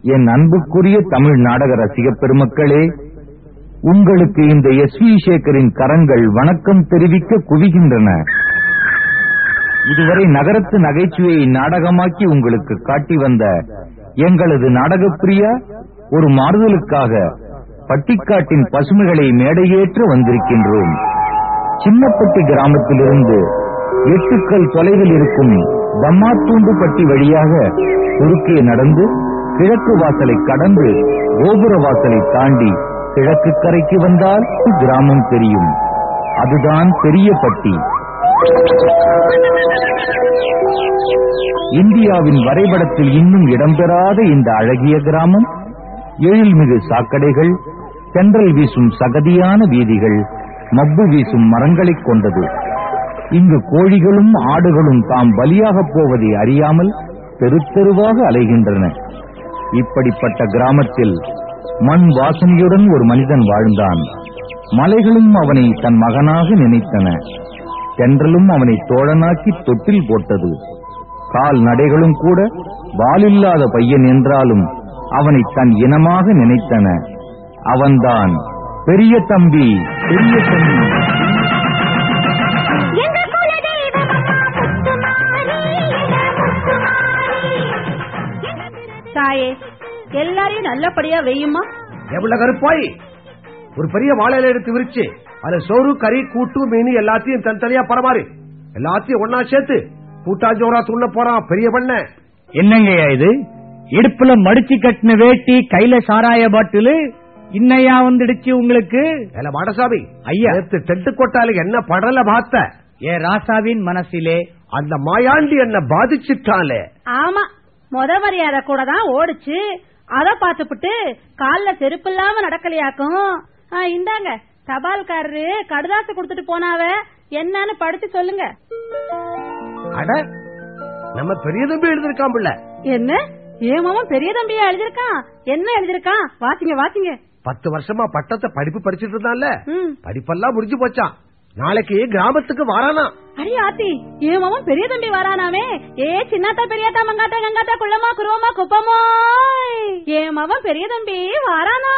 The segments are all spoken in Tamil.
என் அன்புக்குரிய தமிழ் நாடக ரசிக பெருமக்களே உங்களுக்கு இந்த எஸ் வி சேகரின் கரங்கள் வணக்கம் தெரிவிக்க குவிகின்றன இதுவரை நகரத்து நகைச்சுவையை நாடகமாக்கி உங்களுக்கு காட்டி வந்த எங்களது நாடகப்பிரியா ஒரு மாறுதலுக்காக பட்டிக்காட்டின் பசுமைகளை மேடையேற்ற வந்திருக்கின்றோம் சின்னப்பட்டி கிராமத்திலிருந்து எட்டுக்கல் தொலைவில் இருக்கும் தம்மாத்தூண்டுப்பட்டி வழியாக குறுக்கே நடந்து கிழக்கு வாசலை கடந்து கோபுர வாசலை தாண்டி கிழக்கு கரைக்கு வந்தால் கிராமம் தெரியும் அதுதான் பெரியப்பட்டி இந்தியாவின் வரைபடத்தில் இன்னும் இடம்பெறாத இந்த அழகிய கிராமம் எழில்மிகு சாக்கடைகள் தென்றல் வீசும் சகதியான வீதிகள் மப்பு வீசும் மரங்களைக் கொண்டது இங்கு கோழிகளும் ஆடுகளும் தாம் பலியாகப் போவதை அறியாமல் தெரு தெருவாக அலைகின்றன இப்படிப்பட்ட கிராமத்தில் மண் வாசனையுடன் ஒரு மனிதன் வாழ்ந்தான் மலைகளும் அவனை தன் மகனாக நினைத்தன தென்றலும் அவனை தோழனாக்கி தொட்டில் போட்டது கால் நடைகளும் கூட வாலில்லாத பையன் என்றாலும் அவனை தன் இனமாக நினைத்தன அவன்தான் பெரிய தம்பி பெரிய தம்பி எங்க குல தெய்வமம்மா முத்துமாரி, எங்க முத்துமாரி. தாயே எல்லாரையும் நல்லபடியா வெய்யுமா எவ்வளவு கருப்பாய் ஒரு பெரிய வாழையில எடுத்து விரிச்சு அதுல சோறு கறி கூட்டு மீன் எல்லாத்தையும் தனித்தனியா பரமாறு எல்லாத்தையும் ஒன்னா சேர்த்து கூட்டாஞ்சோரா துண்ண போறான் பெரிய பண்ண என்னங்கய்யா இது இடுப்புல மடிச்சு கட்டின வேட்டி கையில சாராய பாட்டிலு இன்னையா வந்துடுச்சு உங்களுக்கு ஏல மாடசாமி ஐயா. நேத்து டென்ட் கொட்டால என்ன படல பார்த்த ஏ ராசாவின் மனசிலே அந்த மாயாண்டி என்ன பாதிச்சுட்டாலே ஆமா முத மரியாதை கூட தான் ஓடுச்சு அத பாத்துப்புட்டு கால்ல செருப்பு இல்லாம நடக்கலையாக்கும் ஆ, இந்தாங்க தபால்காரரு கடுதாசு கொடுத்துட்டு போனாவ என்னன்னு படிச்சு சொல்லுங்க அட நம்ம பெரிய தம்பி எழுதிருக்கான் பிள்ளை என்ன ஏமாவும் பெரிய தம்பியா எழுதிருக்கான் என்ன எழுதிருக்கான் வாசிங்க வாசிங்க பத்து வருஷமா பட்டத்தை படிப்பு படிச்சிட்டு இருந்தான்ல ம் படிப்பெல்லாம் முடிஞ்சு போச்சான் நாளைக்கு கிராமத்துக்கு வரானா அடி ஆத்தி ஏமாவும் பெரிய தம்பி வரானாமே ஏ சின்னாத்தா பெரியாத்தா மங்காத்தா கங்காத்தா குள்ளமா குருவமா குப்பமோ ஏமாவும் பெரிய தம்பி வரானா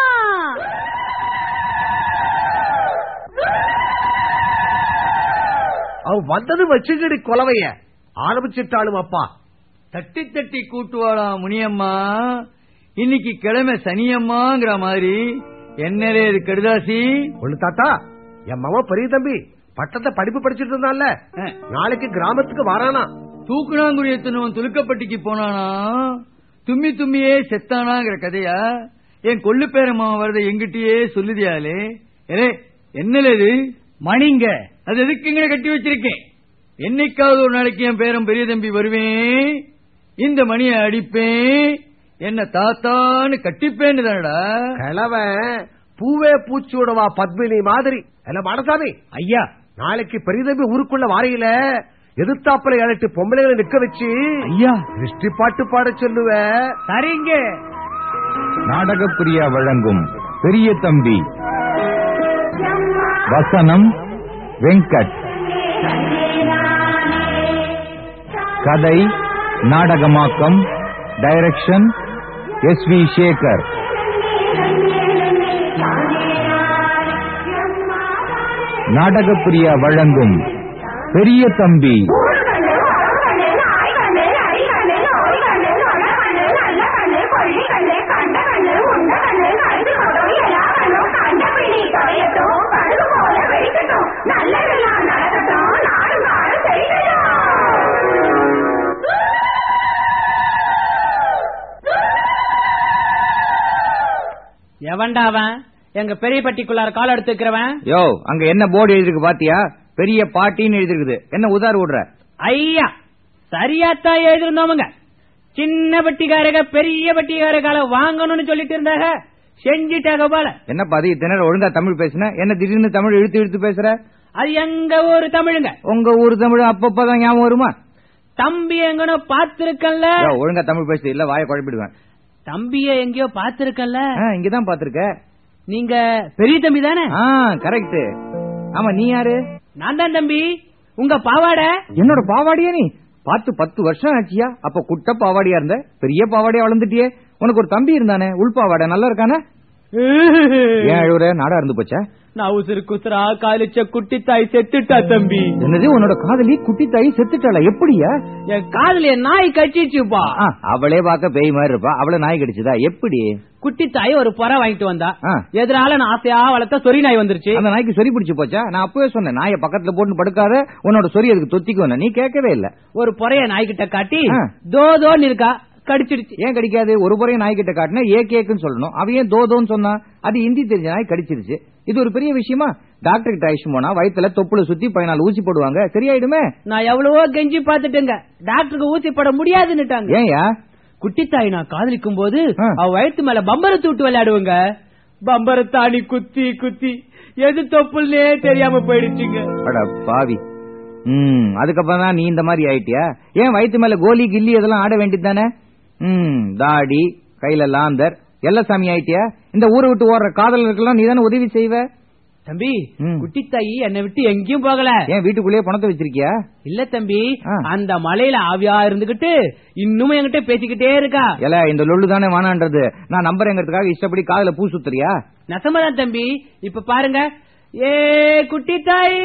அவன் வந்தது வச்சுக்கடி கொலவைய ஆரம்பிச்சிட்டாலும் அப்பா தட்டி தட்டி கூட்டுவாளா முனியம்மா இன்னைக்கு கிழமை சனியம்மாங்கிற மாதிரி என்னலே இது கடுதாசி ஒண்ணு தாத்தா என் மகன் பெரிய தம்பி பட்டத்தை படிப்பு படிச்சிட்டு இருந்தான்ல அஹ், நாளைக்கு கிராமத்துக்கு வரானா தூக்குனாங்குடி எத்தனும் துலுக்கப்பட்டிக்கு போனானா தும்மி தும்மியே செத்தானாங்கிற கதையா என் கொள்ளு பேரம்மா வரத எங்கிட்டயே சொல்லுதியாலே ஏலே என்னல இது மணிங்க அது எதுக்குங்க கட்டி வச்சிருக்கேன் என்னைக்காவது ஒரு நாளைக்கு என் பேரன் பெரிய தம்பி வருவேன் இந்த மணியை அடிப்பேன் என்ன தாத்தான்னு கட்டிப்பேன்னு தானடா கிழவன் பூவே பூச்சியோடவா பத்மினி மாதிரி இல்ல மாடசாமி ஐயா நாளைக்கு பெரிய தம்பி ஊருக்குள்ள வாரையில எதிர்த்தாப்புல ஏழட்டு பொம்பளைகளை நிக்க வச்சு ஐயா திருஷ்டி பாட்டு பாட சொல்லுவ சரிங்க நாடகப்பிரியா வழங்கும் பெரிய தம்பி வசனம் வெங்கட் கதை நாடகமாக்கம் direction S V Sekhar Nadagapriya வழங்கும் பெரிய தம்பி எவன்டா அவன் எங்க பெரிய பட்டிக்குள்ளார கால் எடுத்துக்கிறவன் யோ அங்க என்ன போர்டு எழுதிருக்கு பாத்தியா பெரிய பாட்டின்னு எழுதிருக்குது என்ன உதார் விடுற ஐயா சரியாத்தான் எழுதிருந்தோமுங்க சின்ன பட்டிக்காரக பெரிய பட்டிக்காரகால வாங்கணும்னு சொல்லிட்டு இருந்தாங்க செஞ்சிட்டாங்க போல என்னப்பா அது திணற ஒழுங்கா தமிழ் பேசுன என்ன திடீர்னு தமிழ் இழுத்து இழுத்து பேசுற அது எங்க ஊரு தமிழுங்க உங்க ஊர் தமிழ் அப்பப்பதான் ஞாபகம் வருமா தம்பி எங்கனோ பாத்திருக்கல யோ, ஒழுங்கா தமிழ் பேசு இல்ல வாயை குழப்பிடுவேன் தம்பிய எங்கேயோ பாத்திருக்கல ஆ, இங்கதான் பாத்திருக்க நீங்க பெரிய தம்பி தானே ஆ கரெக்ட் ஆமா நீ யாரு நான் தான் தம்பி உங்க பாவாடை என்னோட பாவாடியா நீ பார்த்து பத்து வருஷம் ஆச்சியா அப்ப குட்ட பாவாடியா இருந்த பெரிய பாவாடியா வளர்ந்துட்டியே உனக்கு ஒரு தம்பி இருந்தானே உள்பாவாட நல்லா இருக்கானே ஏன் அழுவுற நாடா இருந்து போச்சா நான் உசுறு குசுரா காலிச்ச குட்டி தாய் செத்துட்டா தம்பி என்னது உன்னோட காதலி குட்டி தாய் செத்துட்டாளா எப்படியா என் காதுல என் நாய் கட்டிச்சுப்பா ஆ, அவளே பார்க்க பேய் மாதிரி இருப்பா அவள நாய் கடிச்சதா எப்படி குட்டி தாய் ஒரு புற வாங்கிட்டு வந்தா ஆ. எதிரால நான் ஆசையா வளர்த்த சொறி நாய் வந்துருச்சு அந்த நாய்க்கு சொறி பிடிச்சு போச்சா நான் அப்பவே சொன்னேன் நாயை பக்கத்துல போட்டு படுக்காத உன்னோட சொறி அதுக்கு தொத்திக்கும் நீ கேட்கவே இல்ல ஒரு புறைய நாய்கிட்ட காட்டி ஆ. தோ தோன்னு இருக்கா கடிச்சிடுச்சு ஏன் கடிக்காது ஒரு முறை நாய் கிட்ட காட்டினா ஏ கேக்குன்னு சொல்லணும் அவ ஏன் தோதோன்னு சொன்னா அது ஹிந்தி தெரிஞ்ச நாய் கடிச்சிருச்சு இது ஒரு பெரிய விஷயமா டாக்டர் கிட்ட அழைச்சு போனா வயித்துல தொப்புல சுத்தி பதினாலு ஊசி போடுவாங்க சரியாயிடுமே நான் எவ்வளவோ கெஞ்சி பாத்துட்டேங்க டாக்டருக்கு ஊசி போட முடியாதுன்னுட்டாங்க ஏன்யா குட்டி தாய் நான் காதலிக்கும் போது ஆ. அவ வயித்து மேல பம்பரத்தை விட்டு விளையாடுவாங்க பம்பரத்தாணி குத்தி குத்தி எது தொப்புல்னே தெரியாம போயிடுச்சுங்க அட பாவி ம் அதுக்கப்புறம் தான் நீ இந்த மாதிரி ஆயிட்டியா ஏன் வயித்து மேல கோலி கில்லி அதெல்லாம் ஆட வேண்டியது தானே ம் தாடி கையில லாந்தர் எல்லா சாமி ஆயிட்டியா இந்த ஊரை விட்டு ஓடுற காதலருக்கெல்லாம் நீ தானே உதவி செய்வ தம்பி ம். குட்டி தாய் என்னை விட்டு எங்கேயும் போகல ஏன் வீட்டுக்குள்ளேயே பணத்தை வச்சிருக்கியா இல்ல தம்பி ஆ. அந்த மலையில ஆவியா இருந்துகிட்டு இன்னும் என்கிட்ட பேசிக்கிட்டே இருக்கா எல இந்த லொல்லு தானே வானான்றது நான் நம்புறேங்கிறதுக்காக இஷ்டப்படி காதுல பூ சுத்துறியா நெசமாதான் தம்பி இப்ப பாருங்க ஏ குட்டி தாய்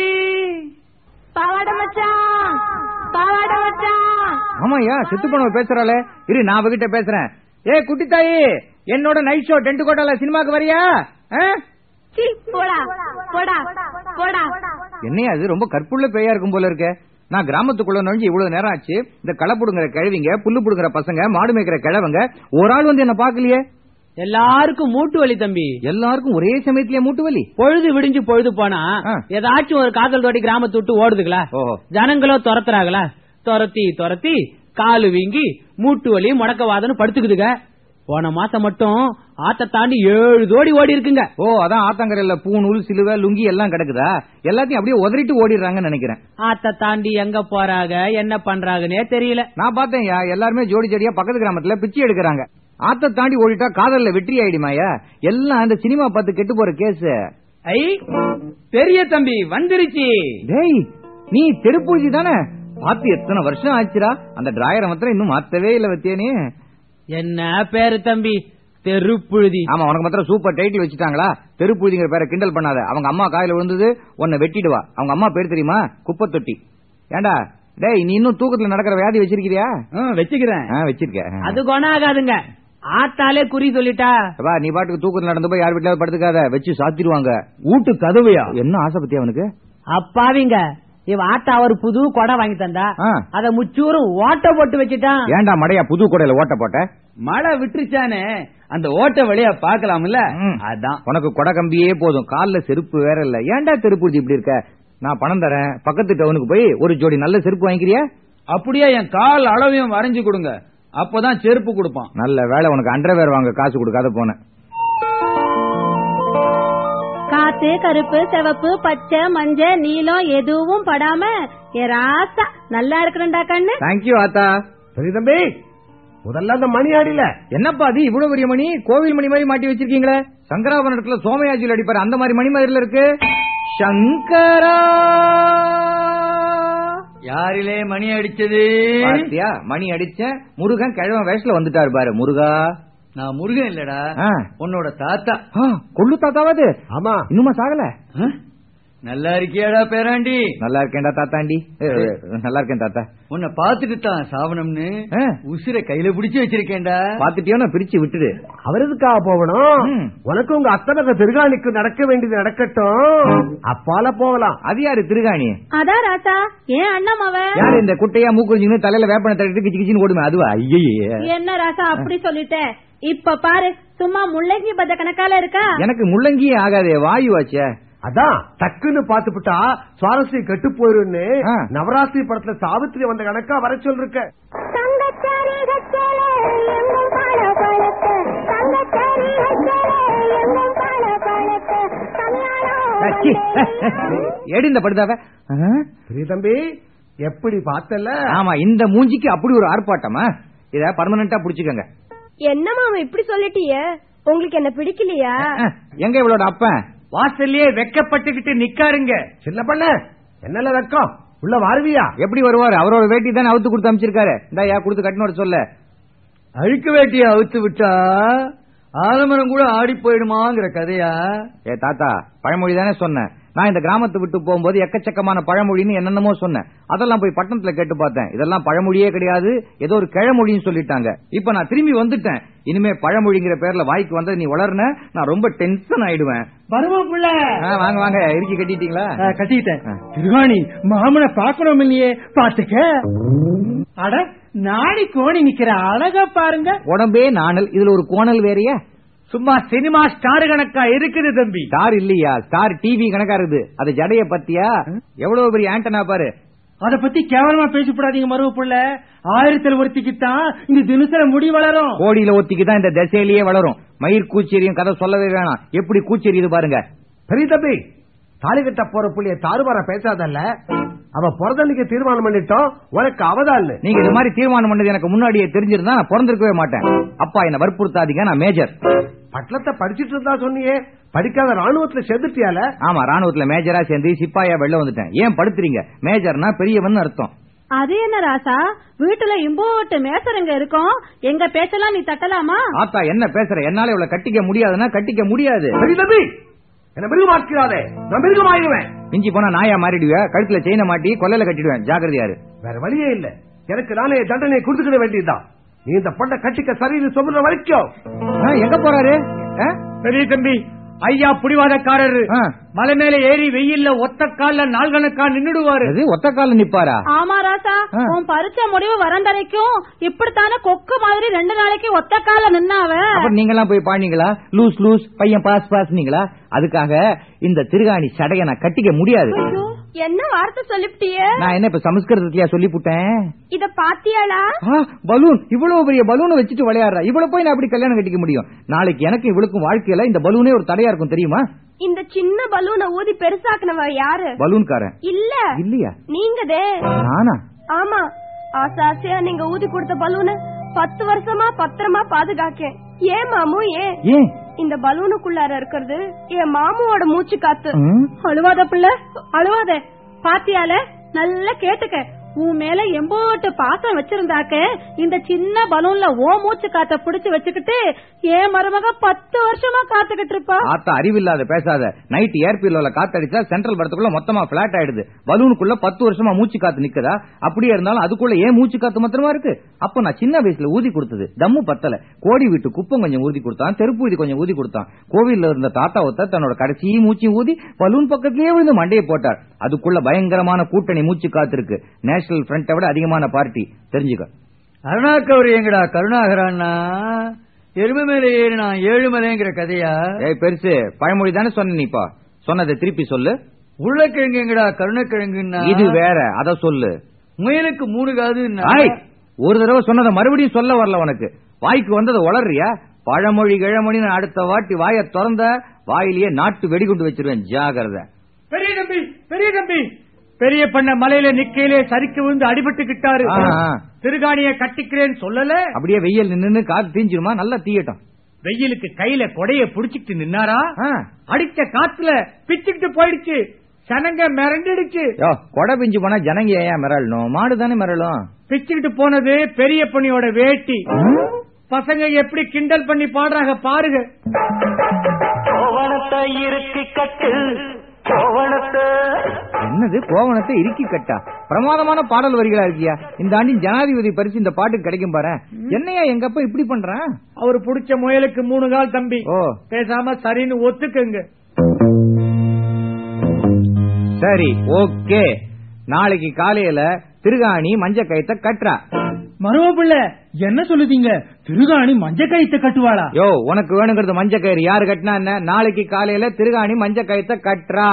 பாவாடை மச்சான் பாவாடை மச்சான் ஆமாயா செத்து போனவ பேசுறாளே இரு நான் அவகிட்ட பேசுறேன் ஏ குட்டி தாயி என்னோட நைட் ஷோ டென்ட் கோட்டால சினிமாக்கு வரியா ஆ? சீ போடா போடா போடா என்னையா அது ரொம்ப கற்புள்ள பேயா இருக்கும் போல இருக்க நான் கிராமத்துக்குள்ள நுழைஞ்சு இவ்வளவு நேரம் ஆச்சு இந்த களை புடுங்குற கிழவிங்க புல்லு புடுங்குற பசங்க மாடு மேய்க்கிற கிழவங்க ஒரு ஆள் வந்து என்ன பாக்கலையே எல்லாருக்கும் மூட்டு வலி தம்பி எல்லாருக்கும் ஒரே சமயத்திலேயே மூட்டு வலி பொழுது விடிஞ்சு பொழுது போனா ஆ. ஏதாச்சும் ஒரு காதல் தோட்டி கிராமத்தை விட்டு ஓடுதுங்களா ஓஹோ ஜனங்களோ துரத்துறாங்களா துரத்தி துரத்தி காலு வீங்கி மூட்டு வலி முடக்கவாதன்னு படுத்துக்குதுங்க போன மாசம் மட்டும் ஆத்த தாண்டி ஏழு தோடி ஓடி இருக்குங்க ஓ அதான் ஆத்தங்கரையில பூணூல் சிலுவை லுங்கி எல்லாம் கிடக்குதா எல்லாத்தையும் அப்படியே உதறிட்டு ஓடிடுறாங்கன்னு நினைக்கிறேன் ஆத்த தாண்டி எங்க போறாங்க என்ன பண்றாங்கன்னே தெரியல நான் பார்த்தேன் எல்லாருமே ஜோடி ஜோடியா பக்கத்து கிராமத்துல பிச்சை எடுக்கிறாங்க ஆத்த தாண்டி ஓடிட்டா காதல்ல வெற்றி ஆயிடுமாயா எல்லாம் அந்த சினிமா பார்த்து கெட்டு போற கேஸ் ஐ பெரிய தம்பி வந்துருச்சு டேய் நீ தெருப்பூஜி தானே பார்த்து எத்தனை வருஷம் ஆச்சுடா அந்த டிராயரை மாத்திரம் இன்னும் மாத்தவே இல்ல வத்தியானே என்ன பேரு தம்பி தெருப்புழுதி ஆமா உனக்கு மாத்திரம் சூப்பர் டைட்டில் வச்சுட்டாங்களா தெருப்பூஜிங்கிற பேரை கிண்டல் பண்ணாத அவங்க அம்மா காயில விழுந்தது உன்னை வெட்டிடுவா அவங்க அம்மா பேர் தெரியுமா குப்பை தொட்டி ஏண்டா டேய் நீ இன்னும் தூக்கத்துல நடக்கிற வியாதி வச்சிருக்கிறியா வச்சுக்கிறேன் ஆ, வச்சிருக்க அது குணம் ஆகாதுங்க ஆத்தாலே குறி சொல்லிட்டா வா நீ பாட்டுக்கு தூக்கத்துல நடந்து போய் யார் வீட்டுல படுத்துக்காத வச்சு சாத்திடுவாங்க வீட்டு கதவையா என்ன ஆசை பத்தி அவனுக்கு அப்பாவிங்க இவ ஆத்தா ஒரு புது கொடை வாங்கி தந்தா ஆ. அத முச்சூரும் ஓட்ட போட்டு வச்சுட்டான் ஏன்டா மடையா புது கூடையில ஓட்ட போட்ட மழை விட்டுருச்சானே அந்த ஓட்ட வழியா பாக்கலாம்ல ம். அதான் உனக்கு கொடை கம்பியே போதும் கால்ல செருப்பு வேற இல்ல ஏன்டா தெருப்பூச்சி இப்படி இருக்க நான் பணம் தரேன் பக்கத்து டவுனுக்கு போய் ஒரு ஜோடி நல்ல செருப்பு வாங்கிக்கிறியா அப்படியே என் கால் அளவையும் வரைஞ்சு கொடுங்க அப்பதான் செருப்பு கொடுப்பான் நல்ல வேலை உனக்கு அண்டர்வேர் வாங்க காசு கொடுக்காத போனேன் காத்து கருப்பு சிவப்பு பச்சை மஞ்சள் நீலம் எதுவும் படாம ஏ ராசா நல்லா இருக்கிறண்டா கண்ணு தேங்க்யூ ஆத்தா சரி தம்பி முதல்ல அந்த மணி ஆடில என்னப்பா அது இவ்வளவு பெரிய மணி கோவில் மணி மாதிரி மாட்டி வச்சிருக்கீங்களே சங்கராபரணத்துல சோமயாஜியில் அடிப்பாரு அந்த மாதிரி மணி மாதிரில இருக்கு சங்கரா யாரிலே மணி அடிச்சது பாத்தியா மணி அடிச்சேன் முருகன் கிழவன் வேஷத்துல வந்துட்டாரு பாரு முருகா நான் முருகன் இல்லடா ஆ. உன்னோட தாத்தா ஆ, கொள்ளு தாத்தாவாது ஆமா இன்னுமா சாகல ஆ? நல்லா இருக்கியாடா பேராண்டி நல்லா இருக்கேன்டா தாத்தாண்டி ஏ, நல்லா இருக்கேன் தாத்தா உன்னை பாத்துட்டு தான் சாவனம்னு ஆ, உசிர கையில பிடிச்சு வச்சிருக்கேன்டா பாத்துட்டியோன்னா பிரிச்சு விட்டுடு அவர் எதுக்காக போகணும் ம். உனக்கு உங்க அத்தனக திருகாணிக்கு நடக்க வேண்டியது நடக்கட்டும் அப்பால போகலாம் அது யாரு திருகாணி அதான் ராசா ஏன் அண்ணம் அவ யாரு இந்த குட்டையா மூக்குறிஞ்சுன்னு தலையில வேப்பனை தட்டிட்டு கிச்சு கிச்சின்னு ஓடுமே அதுவா ஐயே என்ன ராசா அப்படி சொல்லிட்ட இப்ப பாரு சும்மா முள்ளங்கி பத்த கணக்கால இருக்கா எனக்கு முள்ளங்கியே ஆகாதே வாயு ஆச்சே அதான் டக்குன்னு பாத்துப்புட்டா சுவாரஸ்யம் கெட்டு போயிருன்னு ஆ. நவராத்திரி படத்துல சாவித்திரி வந்த கணக்கா வர சொல்லிருக்க தங்கச்சாரி கச்சலே எங்கும் பல பழக்க தங்கச்சாரி கச்சலே எங்கும் பல பழக்க அச்சி. கல்யாணம் எடி இந்த படுதாவ ஆ? பெரிய தம்பி எப்படி பார்த்தல ஆமா இந்த மூஞ்சிக்கு அப்படி ஒரு ஆர்ப்பாட்டமா இத பர்மனண்டா புடிச்சுக்கங்க என்னமா அவன் இப்படி சொல்லிட்டிய உங்களுக்கு என்ன பிடிக்கலையா ஆ, எங்க இவளோட அப்பன் வாசல்லயே வெக்கப்பட்டுக்கிட்டு நிக்காருங்க சின்ன பண்ண என்னல வெக்கம் உள்ள வாருவியா எப்படி வருவாரு அவரோட வேட்டி தானே அவுத்து கொடுத்து அமைச்சிருக்காரு இந்தா யா கொடுத்து கட்டினோட சொல்ல அழுக்கு வேட்டியை அவுத்து விட்டா ஆலமரம் கூட ஆடி போயிடுமாங்கிற கதையா ஏ தாத்தா பழமொழி தானே சொன்னேன் நான் இந்த கிராமத்தை விட்டு போகும்போது எக்கச்சக்கமான பழமொழின்னு என்னென்னமோ சொன்னேன் அதெல்லாம் போய் பட்டணத்துல கேட்டு பார்த்தேன் இதெல்லாம் பழமொழியே கிடையாது ஏதோ ஒரு கிழமொழின்னு சொல்லிட்டாங்க இப்ப நான் திரும்பி வந்துட்டேன் இனிமே பழமொழிங்கிற பேர்ல வாய்க்கு வந்தது நீ வளர்ன நான் ரொம்ப டென்ஷன் ஆயிடுவேன் வருவோப்புள்ள ஆ, வாங்க வாங்க இறுக்கி கட்டிட்டீங்களா கட்டிட்டேன் திருவாணி மாமனை பாக்கணும் இல்லையே பாத்துக்க அட நாடி கோணி நிக்கிற அழக பாருங்க உடம்பே நாணல் இதுல ஒரு கோணல் வேறயா சும்மா சினிமா ஸ்டார் கணக்கா இருக்குது தம்பி ஸ்டார் இல்லையா ஸ்டார் டிவி கணக்கா இருக்குது அது ஜடைய பத்தியா எவ்வளவு பெரிய ஆண்டனா பாரு அத பத்தி கேவலமா பேசப்படாதீங்க மருவ புள்ள ஆயிரத்தில் ஒருத்திக்குத்தான் இந்த தினசர முடி வளரும் கோடியில ஒத்திக்கு தான் இந்த திசையிலேயே வளரும் மயிர் கூச்செரியும் கதை சொல்லவே வேணாம் எப்படி கூச்செரியுது பாருங்க பெரிய தம்பி தாலி கட்ட போற புள்ளிய தாறுமாற பேசாதல்ல அவ பிறந்தன்னைக்கு தீர்மானம் பண்ணிட்டோம் உனக்கு அவதான் நீங்க இது மாதிரி தீர்மானம் பண்ணது எனக்கு முன்னாடியே தெரிஞ்சிருந்தா நான் பிறந்திருக்கவே மாட்டேன் அப்பா என்ன வற்புறுத்தாதீங்க நான் மேஜர் பட்டணத்தை படிச்சிட்டு இருந்தா சொன்னியே படிக்காத ராணுவத்துல செதுட்டியால ஆமா ராணுவத்துல மேஜரா சேர்ந்து சிப்பாயா வெளில வந்துட்டேன் ஏன் படுத்துறீங்க மேஜர்னா பெரியவன் அர்த்தம் அது என்ன ராசா வீட்டுல இம்போட்டு மேசருங்க இருக்கும் எங்க பேச்செல்லாம் நீ தட்டலாமா ஆத்தா என்ன பேசுற என்னால இவ்வளவு கட்டிக்க முடியாதுன்னா கட்டிக்க முடியாது பெரிய தம்பி என்ன மிருகமாக்கிறாதே நான் மிருகமாயிருவேன் மிஞ்சி போனா நாயா மாறிடுவேன் கழுத்துல செயினை மாட்டி கொல்லையில கட்டிடுவேன் ஜாக்கிரதையாரு வேற வழியே இல்ல எனக்கு நானே தண்டனையை கொடுத்துக்கிட வேண்டியதுதான் நீ இந்த பொண்ணை கட்டிக்க சரின்னு சொல்ற வரைக்கும் ஆ, எங்க போறாரு ஆ? பெரிய தம்பி ஐயா புடிவாதக்காரரு ஆ. மலை மேல ஏறி வெயில்ல ஒத்த கால்ல நாள் கணக்கா நின்னுடுவாரு அது ஒத்த கால நிப்பாரா ஆமா ராசா ஆ. உன் பரிச்சை முடிவு வரந்தரைக்கும் இப்படித்தானே கொக்கு மாதிரி ரெண்டு நாளைக்கு ஒத்த கால நின்னாவ அப்புறம் நீங்க எல்லாம் போய் பாடினீங்களா லூஸ் லூஸ் பையன் பாஸ் பாஸ் நீங்களா அதுக்காக இந்த திருகாணி சடைய நான் கட்டிக்க முடியாது ஐயோ, என்ன வார்த்தை சொல்லிவிட்டியே நான் என்ன இப்ப சமஸ்கிருதத்திலயா சொல்லிப்புட்டேன் இத பாத்தியாளா ஆ, பலூன் இவ்வளவு பெரிய பலூனை வச்சுட்டு விளையாடுறா இவ்வளவு போய் நான் அப்படி கல்யாணம் கட்டிக்க முடியும் நாளைக்கு எனக்கு இவளுக்கும் வாழ்க்கையில இந்த பலூனே ஒரு தடையா இருக்கும் தெரியுமா இந்த சின்ன பலூனை ஊதி பெருசாக்குனவ யாரு பலூன்காரன் இல்ல இல்லையா நீங்கதே நானா ஆமா ஆசை ஆசையா நீங்க ஊதி கொடுத்த பலூனை பத்து வருஷமா பத்திரமா பாதுகாக்கேன் ஏன் மாமு ஏன் ஏன் இந்த பலூனுக்குள்ளார இருக்கிறது என் மாமுவோட மூச்சு காத்து ம்? அழுவாத பிள்ளை அழுவாத பாத்தியால நல்லா கேட்டுக்க உன் மேல எம்போட்டு பாசம் வச்சிருந்தாக்க இந்த சின்ன பலூன்ல ஓ மூச்சு காத்த புடிச்சு வச்சுக்கிட்டு என் மருமக பத்து வருஷமா காத்துக்கிட்டு இருப்பா ஆத்தா அறிவில்லாத பேசாத நைட் ஏர் பீலோல காத்தடிச்சா சென்ட்ரல் படத்துக்குள்ள மொத்தமா பிளாட் ஆயிடுது பலூனுக்குள்ள பத்து வருஷமா மூச்சு காத்து நிக்குதா அப்படியே இருந்தாலும் அதுக்குள்ள ஏன் மூச்சு காத்து மாத்திரமா இருக்கு அப்ப நான் சின்ன வயசுல ஊதி கொடுத்தது தம்மு பத்தல கோடி வீட்டு குப்பம் கொஞ்சம் ஊதி கொடுத்தான் தெருப்பு ஊதி கொஞ்சம் ஊதி கொடுத்தான் கோவில்ல இருந்த தாத்தா ஒருத்தர் தன்னோட கடைசி மூச்சு ஊதி பலூன் பக்கத்திலேயே விழுந்து மண்டையை போட்டார் அதுக்குள்ள பயங்கரமான கூட்டணி மூச்சு காத்து இருக்கு நேஷனல் ஃப்ரண்ட்டை விட அதிகமான பார்ட்டி தெரிஞ்சுக்க அருணாக்கவர் எங்கடா கருணாகரான்னா எருமை மேல ஏறினா ஏழுமலைங்கிற கதையா ஏய் பெருசு பழமொழி தானே சொன்ன நீ இப்போ சொன்னதை திருப்பி சொல்லு உருளைக்கிழங்கு எங்கடா கருணக்கிழங்குன்னா இது வேற அத சொல்லு முயலுக்கு மூணு காது ஆய், ஒரு தடவை சொன்னதை மறுபடியும் சொல்ல வரல உனக்கு வாய்க்கு வந்ததை உளறியா பழமொழி கிழமொழின்னு அடுத்த வாட்டி வாயை திறந்த வாயிலேயே நாட்டு வெடிகுண்டு வச்சிருவேன் ஜாகிரதை பெரிய தம்பி பெரிய தம்பி பெரிய பண்ண மலையில நிக்கையிலே சரிக்கு விழுந்து அடிபட்டுக்கிட்டாரு ஆ, ஆ. திருகாணிய கட்டிக்கிறேன்னு சொல்லல அப்படியே வெயில் நின்னு காத்து தீஞ்சிருமா நல்லா தீயட்டும் வெயிலுக்கு கையில கொடைய புடிச்சிட்டு நின்னாரா ஆ. அடிச்ச காத்துல பிச்சுக்கிட்டு போயிடுச்சு சனங்க மிரண்டிடுச்சு யோ கொடை பிஞ்சு போனா ஜனங்க ஏன் மிரளணும் மாடு தானே மிரளும் பிச்சுக்கிட்டு போனது பெரிய பணியோட வேட்டி பசங்க எப்படி கிண்டல் பண்ணி பாடுறாங்க பாருங்க என்னது கோவணத்தை இறுக்கி கட்டா பிரமாதமான பாடல் வரிகளா இருக்கியா இந்த ஆண்டின் ஜனாதிபதி பரிசு இந்த பாட்டுக்கு கிடைக்கும் பாரு என்னையா எங்க அப்பா இப்படி பண்றான் அவர் புடிச்ச முயலுக்கு மூணு கால் தம்பி ஓ பேசாம சரின்னு ஒத்துக்குங்க சரி ஓகே நாளைக்கு காலையில திருகாணி மஞ்ச கயத்தை கட்டுறா மருவப்பிள்ள என்ன சொல்லுதீங்க திருகாணி மஞ்ச கயித்த கட்டுவாளா யோ உனக்கு வேணுங்கிறது மஞ்ச கயிறு யாரு கட்டினா என்ன நாளைக்கு காலையில திருகாணி மஞ்ச கயத்தை கட்டுறா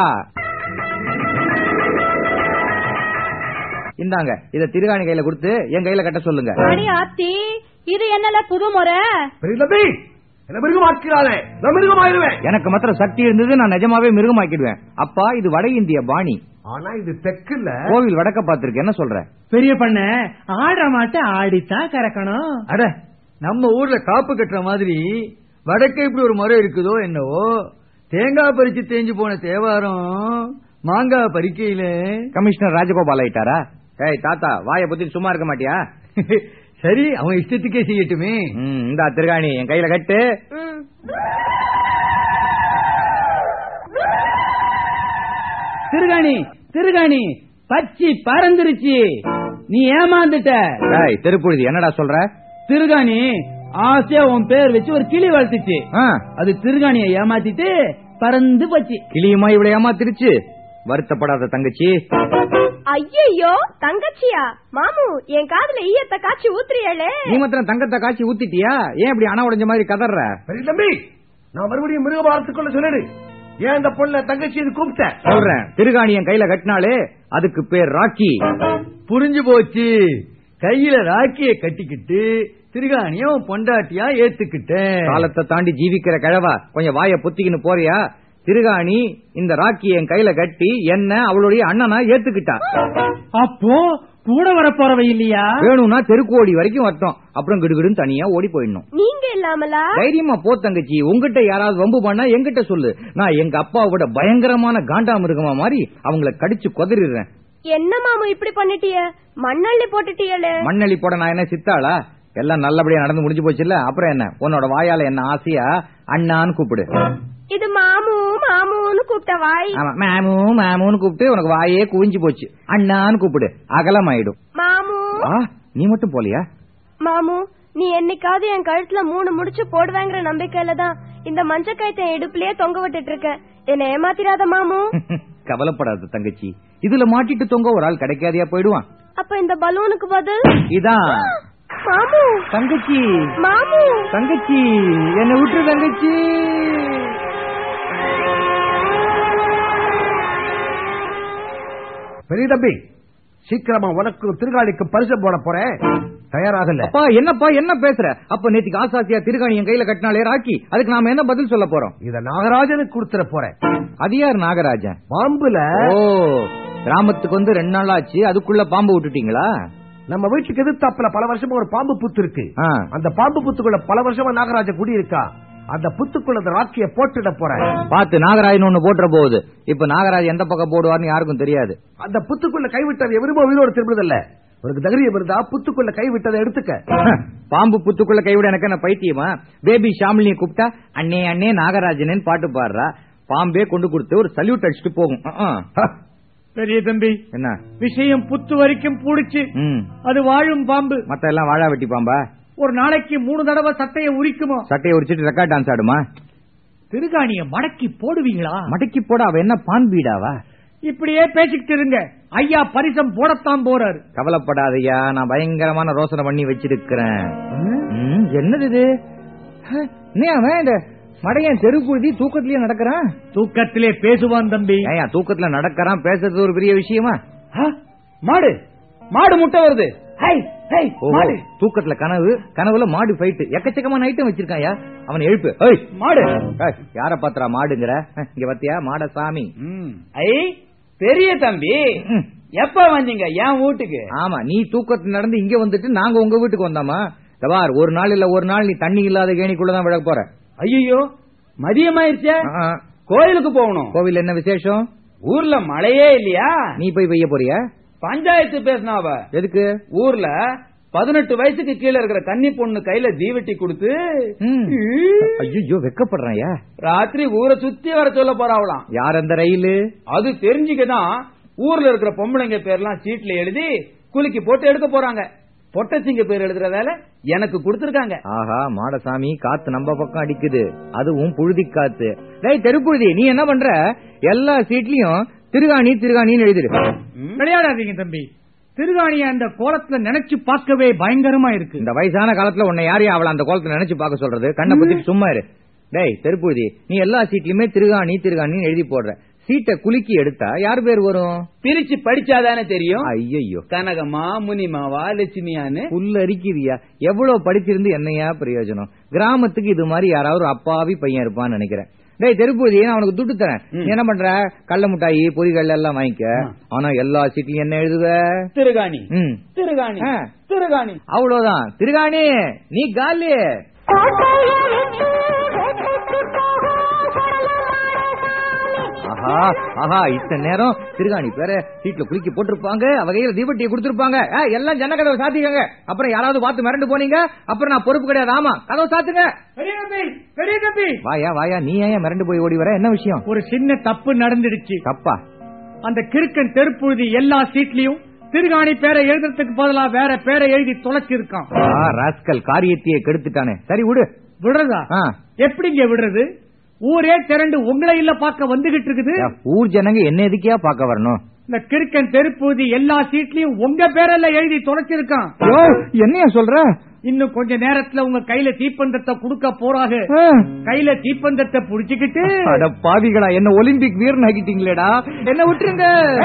இந்தாங்க இத திருகாணி கையில கொடுத்து என் கையில கட்ட சொல்லுங்க அடி ஆத்தி இது என்னல புது முறை பெரிய தம்பி என்ன மிருகமாக்கிறாளே நான் மிருகமாயிருவேன் எனக்கு மாத்திரம் சக்தி இருந்தது நான் நிஜமாவே மிருகமாக்கிடுவேன் அப்பா இது வட இந்திய பாணி ஆனா இது தெக்குல கோவில் வடக்க பாத்திருக்க என்ன சொல்ற பெரிய பண்ண ஆடுற மாட்ட ஆடித்தான் கறக்கணும் அட நம்ம ஊர்ல காப்பு கட்டுற மாதிரி வடக்கே இப்படி ஒரு முறை இருக்குதோ என்னவோ தேங்காய் பறிச்சு தேஞ்சு போன தேவாரம் மாங்காய் பறிக்கையில கமிஷனர் ராஜகோபால் ஆயிட்டாரா ஏய் தாத்தா வாயை பத்தி சும்மா இருக்க மாட்டியா சரி அவன் இஷ்டத்துக்கே செய்யட்டுமே ம், இந்தா திருகாணி என் கையில கட்டு ம். திருகாணி திருகாணி பச்சி பறந்துருச்சு நீ ஏமாந்துட்ட டேய் திருப்புழுதி என்னடா சொல்ற திருகாணி ஆசையா உன் பேர் வச்சு ஒரு கிளி வளர்த்துச்சு ஆ, அது திருகாணியை ஏமாத்திட்டு பறந்து போச்சு கிளியுமா இவ்வளவு ஏமாத்திருச்சு வருத்தப்படாத தங்கச்சி ஐயையோ தங்கச்சியா மாமு என் காதுல ஈயத்த காய்ச்சி ஊத்துறியளே நீ மாத்திரம் தங்கத்தை காய்ச்சி ஊத்திட்டியா ஏன் இப்படி அணை உடைஞ்ச மாதிரி கதற பெரிய தம்பி நான் மறுபடியும் மிருக வளர்த்துக்கொள்ள சொல்லிடு ஏன் இந்த பொண்ணை தங்கச்சி இது கூப்பிட்ட சொல்றேன் திருகாணி என் கையில கட்டினாலே அதுக்கு பேர் ராக்கி புரிஞ்சு போச்சு கையில ராக்கிய கட்டிக்கிட்டு திருகாணியும் பொண்டாட்டியா ஏத்துக்கிட்டேன் காலத்தை தாண்டி ஜீவிக்கிற கிழவா கொஞ்சம் வாய புத்திக்கின்னு போறியா திருகாணி இந்த ராக்கி என் கையில கட்டி என்ன அவளுடைய அண்ணனா ஏத்துக்கிட்டா அப்போ கூட வர போறவ இல்லையா வேணும்னா தெருக்கோடி வரைக்கும் வரட்டும் அப்புறம் கிடுகிடுன்னு தனியா ஓடி போயிடணும் நீங்க இல்லாமலா தைரியமா போ தங்கச்சி உங்ககிட்ட யாராவது வம்பு பண்ணா என்கிட்ட சொல்லு நான் எங்க அப்பாவோட பயங்கரமான காண்டா மிருகமா மாதிரி அவங்கள கடிச்சு கொதறிடுறேன் என்ன மாமு இப்படி பண்ணிட்டிய மண்ணள்ளி போட்டுட்டியளே மண்ணளி போட நான் என்ன சித்தாளா எல்லாம் நல்லபடியா நடந்து முடிஞ்சு போச்சுல்ல அப்புறம் என்ன உன்னோட வாயால என்ன ஆசையா அண்ணான்னு கூப்பிடு இது மாமு மாமுன்னு கூப்பிட்ட வாய் ஆமா மாமு மாமுன்னு கூப்பிட்டு உனக்கு வாயே குவிஞ்சு போச்சு அண்ணான்னு கூப்பிடு அகலமாயிடும் மாமு ஆ நீ மட்டும் போலியா மாமு நீ என்னைக்காவது என் கழுத்துல மூணு முடிச்சு போடுவேங்கிற நம்பிக்கையில தான் இந்த மஞ்ச கயத்தை இடுப்புலயே தொங்க விட்டுட்டு இருக்க என்ன ஏமாத்திராத மாமு கவலைப்படாத தங்கச்சி இதுல மாட்டிட்டு தொங்க ஒரு ஆள் கிடைக்காதியா போயிடுவான் அப்ப இந்த பலூனுக்கு பதில் இதான் மாமு தங்கச்சி மாமு தங்கச்சி என்ன விட்டுரு தங்கச்சி பெரிய தம்பி சீக்கிரமா உனக்கு திருகாணிக்கு பரிசு போட போறேன் தயாராகல அப்பா என்னப்பா என்ன பேசுற அப்ப நேத்திக்கு ஆசாசியா திருகாணி என் கையில கட்டினாலே ராக்கி அதுக்கு நாம என்ன பதில் சொல்ல போறோம் இத நாகராஜனுக்கு கொடுத்துட போறேன் அது யார் நாகராஜன் பாம்புல ஓ கிராமத்துக்கு வந்து ரெண்டு நாள் ஆச்சு அதுக்குள்ள பாம்பு விட்டுட்டீங்களா நம்ம வீட்டுக்கு எதிர்த்தாப்புல பல வருஷமா ஒரு பாம்பு புத்து இருக்கு ஆ. அந்த பாம்பு புத்துக்குள்ள பல வருஷமா நாகராஜன் குடி இருக்கா அந்த புத்துக்குள்ள அந்த ராக்கிய போட்டுட போறேன் பாத்து நாகராஜன் ஒண்ணு போட்டுற போகுது இப்ப நாகராஜ் எந்த பக்கம் போடுவார்னு யாருக்கும் தெரியாது அந்த புத்துக்குள்ள கைவிட்டது எவருமோ உயிரோடு திரும்புறதில்ல உனக்கு தைரியம் இருந்தா புத்துக்குள்ள கைவிட்டதை எடுத்துக்க பாம்பு புத்துக்குள்ள கைவிட எனக்கு என்ன பைத்தியமா பேபி ஷாமிலியை கூப்பிட்டா அண்ணே அண்ணே நாகராஜனேன்னு பாட்டு பாடுறா பாம்பே கொண்டு கொடுத்து ஒரு சல்யூட் அடிச்சுட்டு போகும் அஹ், அஹ். பெரிய தம்பி என்ன விஷயம் புத்து வரைக்கும் பூடிச்சு ம் அது வாழும் பாம்பு மத்த எல்லாம் வாழா வெட்டி பாம்பா ஒரு நாளைக்கு மூணு தடவை சட்டையை உரிக்குமோ சட்டையை உரிச்சிட்டு ரெக்கார்ட் டான்ஸ் ஆடுமா திருகாணிய மடக்கி போடுவீங்களா மடக்கி போட அவ என்ன பான் பீடாவா இப்படியே பேசிக்கிட்டு இருங்க ஐயா பரிசம் போடத்தான் போறாரு கவலைப்படாதய்யா நான் பயங்கரமான ரோசனை பண்ணி வச்சிருக்கிறேன் ம், என்னது இது ஹ, என்ன அவன் இந்த மடையன் தெருக்குழுதி தூக்கத்திலேயே நடக்கிறான் தூக்கத்திலே பேசுவான் தம்பி ஏயா தூக்கத்துல நடக்கிறான் பேசுறது ஒரு பெரிய விஷயமா ஆ, மாடு மாடு முட்டை வருது ஹை ஹை ஓஹோ, மாடு தூக்கத்துல கனவு கனவுல மாடு ஃபைட் எக்கச்சக்கமான ஐட்டம் வச்சிருக்காயா அவன் எழுப்பு ஏய், மாடு ஏய், யார பாத்திரா மாடுங்கிற ஹ, இங்க பாத்தியா மாட சாமி ஐ பெரிய தம்பி ம். எப்ப வந்தீங்க என் வீட்டுக்கு ஆமா நீ தூக்கத்துல நடந்து இங்க வந்துட்டு நாங்க உங்க வீட்டுக்கு வந்தோமா இந்த பார் ஒரு நாள் இல்ல ஒரு நாள் நீ தண்ணி இல்லாத கேணிக்குள்ளதான் விழ போற ஐயோ மதியமாயிருச்சே ஆ, கோயிலுக்கு போகணும் கோவில் என்ன விசேஷம் ஊர்ல மழையே இல்லையா நீ போய் பெய்ய போறியா பஞ்சாயத்து பேசினாவ எதுக்கு ஊர்ல பதினெட்டு வயசுக்கு கீழ இருக்கிற கன்னி பொண்ணு கையில தீவெட்டி கொடுத்து ஐயோ வெக்கப்படுறாயா ராத்திரி ஊரை சுத்தி வர சொல்ல போறாவலாம் யார் அந்த ரயிலு அது தெரிஞ்சுக்கதான் ஊர்ல இருக்கிற பொம்பளைங்க பேர்லாம் சீட்ல எழுதி குலுக்கி போட்டு எடுக்க போறாங்க பொட்டச்சிங்க பேர் எழுதுற வேலை எனக்கு கொடுத்திருக்காங்க ஆஹா மாடசாமி காத்து நம்ம பக்கம் அடிக்குது அதுவும் புழுதி காத்து டேய் தெருப்புழுதி நீ என்ன பண்ற எல்லா சீட்லயும் திருகாணி திருகாணின்னு எழுதிரு விளையாடாதீங்க தம்பி திருகாணிய அந்த கோலத்துல நினைச்சு பார்க்கவே பயங்கரமா இருக்கு இந்த வயசான காலத்துல உன்னை யாரையும் அவள அந்த கோலத்தை நினைச்சு பார்க்க சொல்றது கண்ணை பத்திட்டு சும்மா இரு டேய் தெருப்புழுதி நீ எல்லா சீட்லயுமே திருகாணி திருகாணின்னு எழுதி போடுற சீட்டை குலுக்கி எடுத்தா யார் பேர் வரும் பிரிச்சு படிச்சாதானே தெரியும் ஐயோ கனகமா முனிமாவா லட்சுமியான்னு புல்லரிக்கிறியா எவ்வளவு படிச்சிருந்து என்னையா பிரயோஜனம் கிராமத்துக்கு இது மாதிரி யாராவது ஒரு அப்பாவி பையன் இருப்பான்னு நினைக்கிறேன் டேய் தெருப்பூதி நான் அவனுக்கு துட்டு தரேன் நீ என்ன பண்ற கள்ள மிட்டாயி பொரிகள் எல்லாம் வாங்கிக்க ஆனா எல்லா சீட்லயும் என்ன எழுதுவ திருகாணி ம் திருகாணி ஆ. திருகாணி அவ்வளவுதான் திருகாணி நீ காலி ஆஹா ஆஹா ஆஹா இத்தனை நேரம் திருகாணி பேர சீட்ல குளிக்க போட்டிருப்பாங்க வகையில தீபட்டியை கொடுத்திருப்பாங்க ஆ, எல்லாம் ஜன்ன கதவை சாத்திக்கங்க அப்புறம் யாராவது பார்த்து மிரண்டு போனீங்க அப்புறம் நான் பொறுப்பு கிடையாது ஆமா கதவை சாத்துங்க பெரிய தம்பி பெரிய தம்பி வாயா வாயா நீ ஏன் மிரண்டு போய் ஓடி வர என்ன விஷயம் ஒரு சின்ன தப்பு நடந்துடுச்சு தப்பா அந்த கிறுக்கன் தெருப்புழுதி எல்லா சீட்லயும் திருகாணி பேரை எழுதுறதுக்கு பதிலா வேற பேரை எழுதி தொலைச்சிருக்கான் ஆ, ராஸ்கல் காரியத்தையே கெடுத்துட்டானே சரி விடு விடுறதா ஆ. எப்படிங்க விடுறது ஊரே திரண்டு உங்களை இல்ல பார்க்க வந்துகிட்டு இருக்குது யா, ஊர் ஜனங்க என்ன எதுக்கியா பார்க்க வரணும் இந்த கிறுக்கன் தெருப்புழுதி எல்லா சீட்லயும் உங்க பேரெல்லாம் எழுதி தொலைச்சிருக்கான் யோ, என்னையா சொல்ற இன்னும் கொஞ்ச நேரத்துல உங்க கையில தீப்பந்தத்தை கொடுக்க போறாங்க ஆ. கையில தீப்பந்தத்தை புடிச்சுக்கிட்டு அட பாவிகளா என்ன ஒலிம்பிக் வீரன் ஆகிட்டீங்களேடா என்ன விட்டுருங்க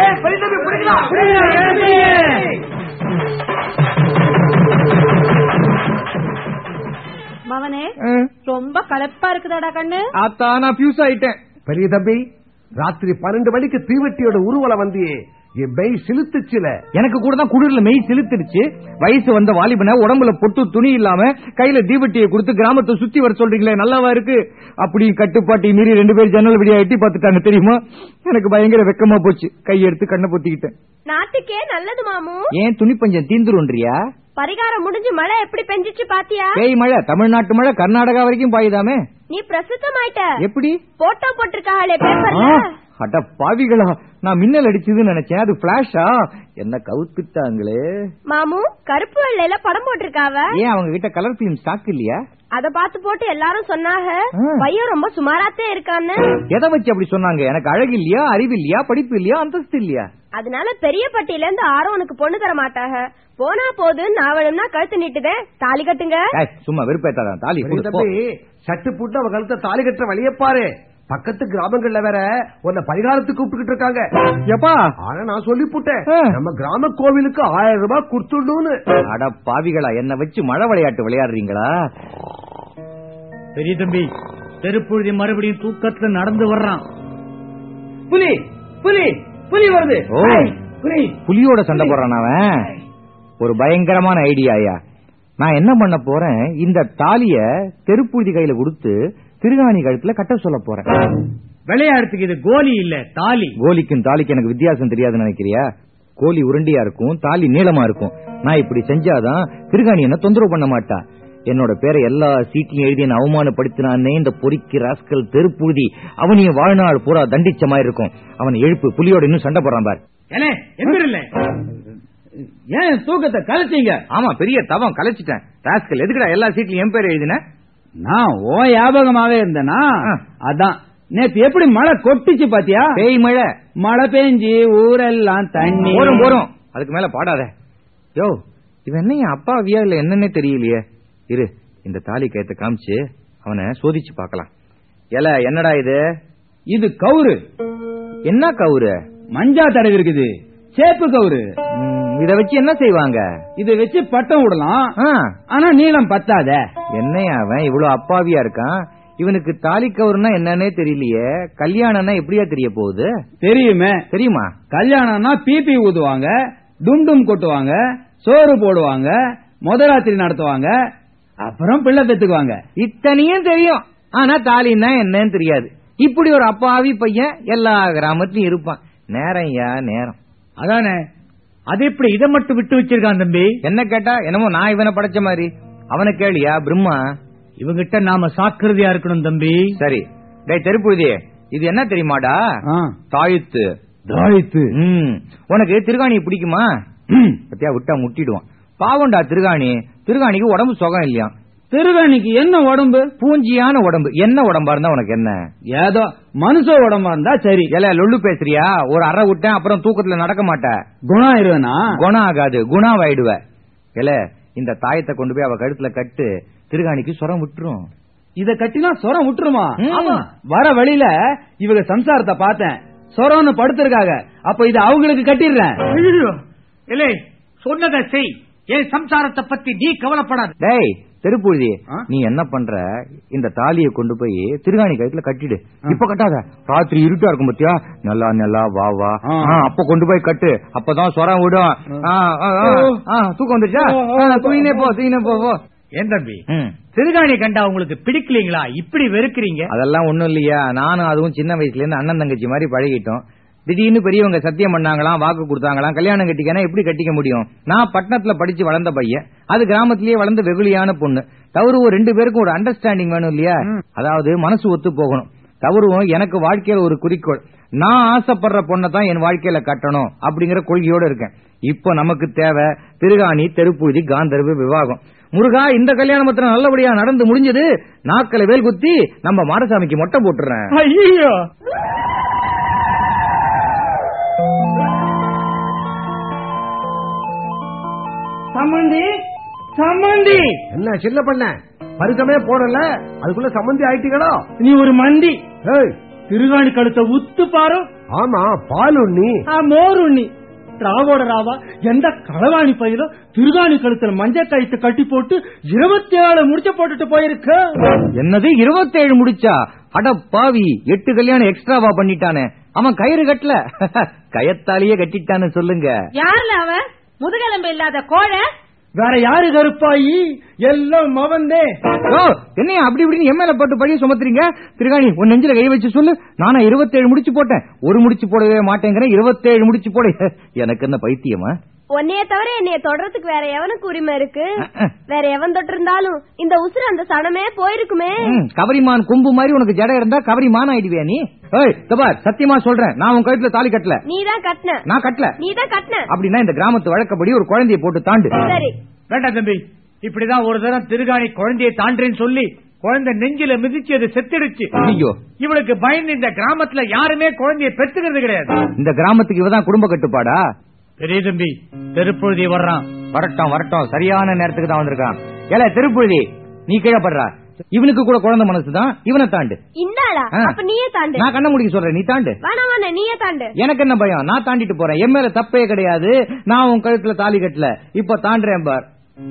மவனே ரொம்ப கலப்பா இருக்குதாடா கண்ணு ஆத்தா நான் பியூஸ் ஆயிட்டேன் பெரிய தம்பி ராத்திரி பன்னெண்டு மணிக்கு தீவட்டியோட ஊர்வலம் வந்தியே என் மெய் சிலுத்துச்சுல எனக்கு கூட தான் குளிர்ல மெய் செலுத்திடுச்சு வயசு வந்த வாலிபனை உடம்புல பொட்டு துணி இல்லாம கையில தீவட்டியை கொடுத்து கிராமத்தை சுத்தி வர சொல்றீங்களே நல்லாவா இருக்கு அப்படி கட்டுப்பாட்டை மீறி ரெண்டு பேர் ஜன்னல் வழியா எட்டி பார்த்துட்டாங்க தெரியுமா எனக்கு பயங்கர வெக்கமா போச்சு கை எடுத்து கண்ணை பொத்திக்கிட்டேன் நாட்டுக்கே நல்லது மாமு ஏன் துணி பஞ்சம் தீந்துருன்றியா பரிகாரம் முடிஞ்சு மழை எப்படி பெஞ்சிச்சு பாத்தியா பேய் மழை தமிழ்நாட்டு மழை கர்நாடகா வரைக்கும் பாயுதாமே நீ பிரசித்தமாயிட்ட எப்படி போட்டோ போட்டிருக்காளே பேப்பர்ல ஆ, அட பாவிகளா நான் மின்னல் அடிச்சதுன்னு நினைச்சேன் அது பிளாஷா என்ன கவுத்துட்டாங்களே மாமு கருப்பு வெள்ளையில படம் போட்டிருக்காவ ஏன் அவங்க கிட்ட கலர் பிலிம் ஸ்டாக் இல்லையா அத பார்த்து போட்டு எல்லாரும் சொன்னாங்க ஆ. பையன் ரொம்ப சுமாராத்தே இருக்கான்னு எதை வச்சு அப்படி சொன்னாங்க எனக்கு அழகு இல்லையா அறிவு இல்லையா படிப்பு இல்லையா அந்தஸ்து இல்லையா அதனால பெரிய பட்டியில இருந்து ஆரம் உனக்கு பொண்ணு தர மாட்டாங்க போனா போது நான் வேணும்னா கழுத்து நீட்டுதேன் தாலி கட்டுங்க ஏய், சும்மா வெறுப்பேத்தாதான் தாலி பெரிய கொடு, போ. தம்பி சட்டு புட்டு அவ கழுத்தை தாலி கட்டுற வழிய பாரு பக்கத்து கிராமங்கள்ல வேற உன்னை பரிகாரத்துக்கு கூப்பிட்டுக்கிட்டு இருக்காங்க எப்பா ஆனா நான் சொல்லி புட்டேன் ஆ. நம்ம கிராம கோவிலுக்கு ஆயிரம் ரூபாய் கொடுத்துடணும்னு அட பாவிகளா என்ன வச்சு மழை விளையாட்டு விளையாடுறீங்களா பெரிய தம்பி தெருப்புழுதி மறுபடியும் தூக்கத்துல நடந்து வர்றான் புலி புலி புலி வருது ஓ. ஏய், புலி புலியோட சண்டை போடுறான் அவன் ஒரு பயங்கரமான ஐடியாயா நான் என்ன பண்ண போறேன் இந்த தாலிய தெருப்புழுதி கையில கொடுத்து திருகாணி கழுத்துல கட்ட சொல்ல போறேன் விளையாடுறதுக்கு இது கோலி இல்ல தாலி கோலிக்கும் தாலிக்கு எனக்கு வித்தியாசம் தெரியாதுன்னு நினைக்கிறியா கோலி உருண்டியா இருக்கும் தாலி நீளமா இருக்கும் நான் இப்படி செஞ்சாதான் திருகாணி என்ன தொந்தரவு பண்ண மாட்டா என்னோட பேரை எல்லா சீட்லயும் எழுதி என்ன அவமானப்படுத்தினானே இந்த பொறிக்கு ராஸ்கல் தெருப்புழுதி அவனையும் வாழ்நாள் பூரா தண்டிச்ச மாதிரி இருக்கும் அவனை எழுப்பு புலியோட இன்னும் சண்டை போடுறான் பார் ஏலே எந்திரல ஏன் தூக்கத்தை கலைச்சீங்க ஆமா பெரிய தவம் கலைச்சிட்டேன் ராஸ்கல் எதுக்குடா எல்லா சீட்லயும் என் பேர் எழுதின நான் ஓ ஞாபகமாவே இருந்தேனா ஆ. அதான் நேத்து எப்படி மழை கொட்டிச்சு பாத்தியா பேய் மழை மழை பெஞ்சு ஊரெல்லாம் தண்ணி போரும் போரும் அதுக்கு மேல பாடாத யோ இவன் என்ன என் அப்பா வியா இல்ல என்னன்னே தெரியலையே இரு இந்த தாலி கயத்தை காமிச்சு அவனை சோதிச்சு பார்க்கலாம் ஏல என்னடா இது இது கவுரு என்ன கவுரு மஞ்சா தடவி இருக்குது சேப்பு கவுரு ம், இத வச்சு என்ன செய்வாங்க இதை வச்சு பட்டம் விடலாம் ஆ, ஆனா நீளம் பத்தாத என்னையா அவன் இவ்வளவு அப்பாவியா இருக்கான் இவனுக்கு தாலி கவுருன்னா என்னன்னே தெரியலையே கல்யாணம்னா எப்படியா தெரிய போகுது தெரியுமே தெரியுமா கல்யாணம்னா பிபி ஊதுவாங்க டும் டும் கொட்டுவாங்க சோறு போடுவாங்க முதராத்திரி நடத்துவாங்க அப்புறம் பிள்ளை பெத்துக்குவாங்க இத்தனையும் தெரியும் ஆனா தாலின்னா என்னன்னு தெரியாது இப்படி ஒரு அப்பாவி பையன் எல்லா கிராமத்திலயும் இருப்பான் நேரம் யா நேரம் அதானே அது எப்படி இதை மட்டும் விட்டு வச்சிருக்கான் தம்பி என்ன கேட்டா என்னமோ நான் இவனை படைச்ச மாதிரி அவனை கேளியா பிரம்மா இவங்கிட்ட நாம சாக்கிரதையா இருக்கணும் தம்பி சரி டேய் தெருப்புழுதி இது என்ன தெரியுமாடா ஆ. தாயத்து தாழித்து ம் உனக்கு திருகாணி பிடிக்குமா பத்தியா விட்டா முட்டிடுவான் பாவம்டா திருகாணி திருகாணிக்கு உடம்பு சுகம் இல்லையா திருவேணிக்கு என்ன உடம்பு பூஞ்சியான உடம்பு என்ன உடம்பா இருந்தா உனக்கு என்ன ஏதோ மனுஷ உடம்பா இருந்தா சரி ஏல லொள்ளு பேசுறியா ஒரு அறை விட்டேன் அப்புறம் தூக்கத்துல நடக்க மாட்ட குணம் இருவேனா குணம் ஆகாது குணாவாயிடுவ ஏல இந்த தாயத்தை கொண்டு போய் அவ கழுத்துல கட்டு திருகாணிக்கு சுரம் விட்டுரும் இத கட்டினா சொரம் விட்டுருமா ம். ஆமா வர வழியில இவங்க சம்சாரத்தை பார்த்தேன் சொரம்னு படுத்திருக்காங்க அப்ப இது அவங்களுக்கு கட்டிடுறேன் ஐயோ இல்லை சொன்னதை செய் என் சம்சாரத்தை பத்தி நீ கவலைப்படாத டேய் தெருப்புழுதி ஆ? நீ என்ன பண்ற இந்த தாலியை கொண்டு போய் திருகாணி கழுத்துல கட்டிடு இப்ப கட்டாத ராத்திரி இருட்டா இருக்கும் பத்தியா நல்லா நல்லா வா வா ஆ. ஆ, அப்ப கொண்டு போய் கட்டு அப்பதான் சொரம் விடும் ஆ, ஆ, ஆ, ஆ, தூக்கம் வந்துருச்சா ஓ, ஓ, ஆ, தூங்கினே போ தூங்கினே போ போ ஏன் தம்பி ம். திருகாணி கண்டா உங்களுக்கு பிடிக்கலீங்களா இப்படி வெறுக்கிறீங்க அதெல்லாம் ஒண்ணும் இல்லையா நானும் அதுவும் சின்ன வயசுல இருந்து அண்ணன் தங்கச்சி மாதிரி பழகிட்டோம் திடீர்னு பெரியவங்க சத்தியம் பண்ணாங்களாம் வாக்கு கொடுத்தாங்களாம் கல்யாணம் கட்டிக்கனா எப்படி கட்டிக்க முடியும் நான் பட்டணத்துல படிச்சு வளர்ந்த பையன் அது கிராமத்திலேயே வளர்ந்த வெகுளியான பொண்ணு தவறுவும் ரெண்டு பேருக்கும் ஒரு அண்டர்ஸ்டாண்டிங் வேணும் இல்லையா அதாவது மனசு ஒத்து போகணும் தவறுவும் எனக்கு வாழ்க்கையில ஒரு குறிக்கோள் நான் ஆசைப்படுற பொண்ணை தான் என் வாழ்க்கையில கட்டணும் அப்படிங்கிற கொள்கையோட இருக்கேன் இப்போ நமக்கு தேவை திருகாணி தெருப்புழுதி காந்தர்வு விவாகம் முருகா இந்த கல்யாண மத்திரம் நல்லபடியா நடந்து முடிஞ்சது நாக்களை வேல் குத்தி நம்ம மாரசாமிக்கு மொட்டை போட்டுறேன் ஐயோ சம்மந்தி சம்மந்தி என்ன சின்ன பண்ண பருக்கமே போடல அதுக்குள்ள சம்மந்தி ஆயிட்டீங்களோ நீ ஒரு மந்தி ஏய் திருகாணி கழுத்தை உத்து பாரு ஆமா பால் உண்ணி ஆ மோர் உண்ணி ராவோட ராவா எந்த களவாணி பையிலும் திருகாணி கழுத்துல மஞ்சள் கயித்து கட்டி போட்டு இருபத்தி ஏழு முடிச்ச போட்டுட்டு போயிருக்க என்னது இருபத்தேழு முடிச்சா அட பாவி எட்டு கல்யாணம் எக்ஸ்ட்ராவா பண்ணிட்டானே அவன் கயிறு கட்டல கயத்தாலேயே கட்டிட்டான்னு சொல்லுங்க யாருல அவன் முதுகெலும்பு இல்லாத கோழை வேற யாரு கருப்பாயி எல்லாம் மவந்தே ஓ என்னையா அப்படி இப்படின்னு என் மேல போட்டு பழிய சுமத்துறீங்க திருகாணி உன் நெஞ்சில கை வச்சு சொல்லு நானா இருபத்தேழு முடிச்சு போட்டேன் ஒரு முடிச்சு போடவே மாட்டேங்கிறேன் இருபத்தேழு முடிச்சு போட எனக்கு என்ன பைத்தியமா உன்னைய தவிர என்னைய தொடறதுக்கு வேற எவனுக்கு உரிமை இருக்கு வேற எவன் தொட்டிருந்தாலும் இந்த உசுறு அந்த சனமே போயிருக்குமே ம், கவரிமான் கொம்பு மாதிரி உனக்கு ஜடம் இருந்தா கவரிமான் ஆயிடுவியா நீ ஏய் தபார் சத்தியமா சொல்றேன் நான் உன் கழுத்துல தாலி கட்டல நீதான் கட்டின நான் கட்டல நீதான் கட்டின அப்படின்னா இந்த கிராமத்து வழக்கப்படி ஒரு குழந்தையை போட்டு தாண்டு சரி வேண்டாம் தம்பி இப்படிதான் ஒரு தரம் திருகாணி குழந்தையை தாண்டேன்னு சொல்லி குழந்தை நெஞ்சில மிதிச்சு அது செத்துடுச்சு ஐயோ இவளுக்கு பயந்து இந்த கிராமத்துல யாருமே குழந்தைய பெத்துக்கிறது கிடையாது இந்த கிராமத்துக்கு இவதான் குடும்ப கட்டுப்பாடா பெரிய தம்பி தெருப்பொழுதி வர்றான் வரட்டும் வரட்டும் சரியான நேரத்துக்கு தான் வந்திருக்கான் ஏல திருப்புழுதி நீ கீழே படுறா இவனுக்கு கூட குழந்தை மனசுதான் இவனை தாண்டு இந்தாளா ஆ. அப்ப நீயே தாண்டு நான் கண்ண முடிக்க சொல்றேன் நீ தாண்டு வேணாம் வேணாம் நீயே தாண்டு எனக்கு என்ன பயம் நான் தாண்டிட்டு போறேன் என் மேல தப்பே கிடையாது நான் உன் கழுத்துல தாலி கட்டல இப்ப தாண்டுறேன் பார்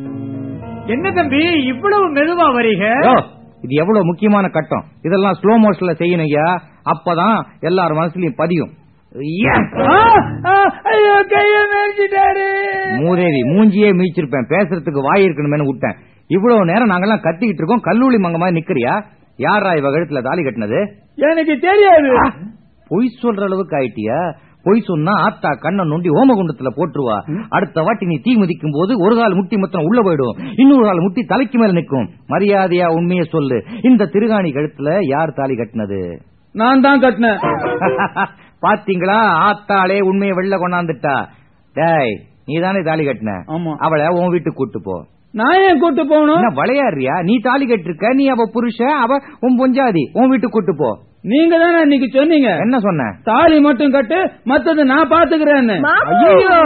என்ன தம்பி இவ்வளவு மெதுவா வரீங்க யோ, இது எவ்வளவு முக்கியமான கட்டம் இதெல்லாம் ஸ்லோ மோஷன்ல செய்யணும் ஐயா அப்பதான் எல்லார் மனசுலயும் பதியும் ஐயா! ஆ, ஆ, ஐயோ கைய மேய்ச்சிட்டாரு மூதேவி மூஞ்சியே மீச்சிருப்பேன் பேசுறதுக்கு வாய் இருக்கணுமேனு விட்டேன் இவ்வளவு நேரம் நாங்கெல்லாம் கத்திக்கிட்டு இருக்கோம் கல்லூரி மங்க மாதிரி நிக்கிறியா யாரா இவ கழுத்துல தாலி கட்டினது எனக்கு தெரியாது பொய் சொல்ற அளவுக்கு ஆயிட்டியா பொய் சொன்னா ஆத்தா கண்ணை நொண்டி ஓமகுண்டத்துல போட்டுருவா அடுத்த வாட்டி நீ தீ மிதிக்கும் போது ஒரு கால் முட்டி மொத்தம் உள்ள போயிடும் இன்னொரு கால் முட்டி தலைக்கு மேல நிக்கும் மரியாதையா உண்மையை சொல்லு இந்த திருகாணி கழுத்துல யார் தாலி கட்டினது நான் தான் கட்டினேன் பாத்தீங்களா ஆத்தாளே உண்மையை வெளில கொண்டாந்துட்டா டேய் நீதானே தாலி கட்டின ஆமா. அவளை உன் வீட்டுக்கு கூட்டு போ நான் ஏன் கூட்டு போகணும் என்ன விளையாடுறியா நீ தாலி கட்டிருக்க நீ அவ புருஷன் அவ உன் பொஞ்சாதி உன் வீட்டுக்கு கூட்டு போ நீங்க தானே இன்னைக்கு சொன்னீங்க என்ன சொன்ன தாலி மட்டும் கட்டு மத்தது நான் பாத்துக்கிறேன்னு மாமு. ஐயோ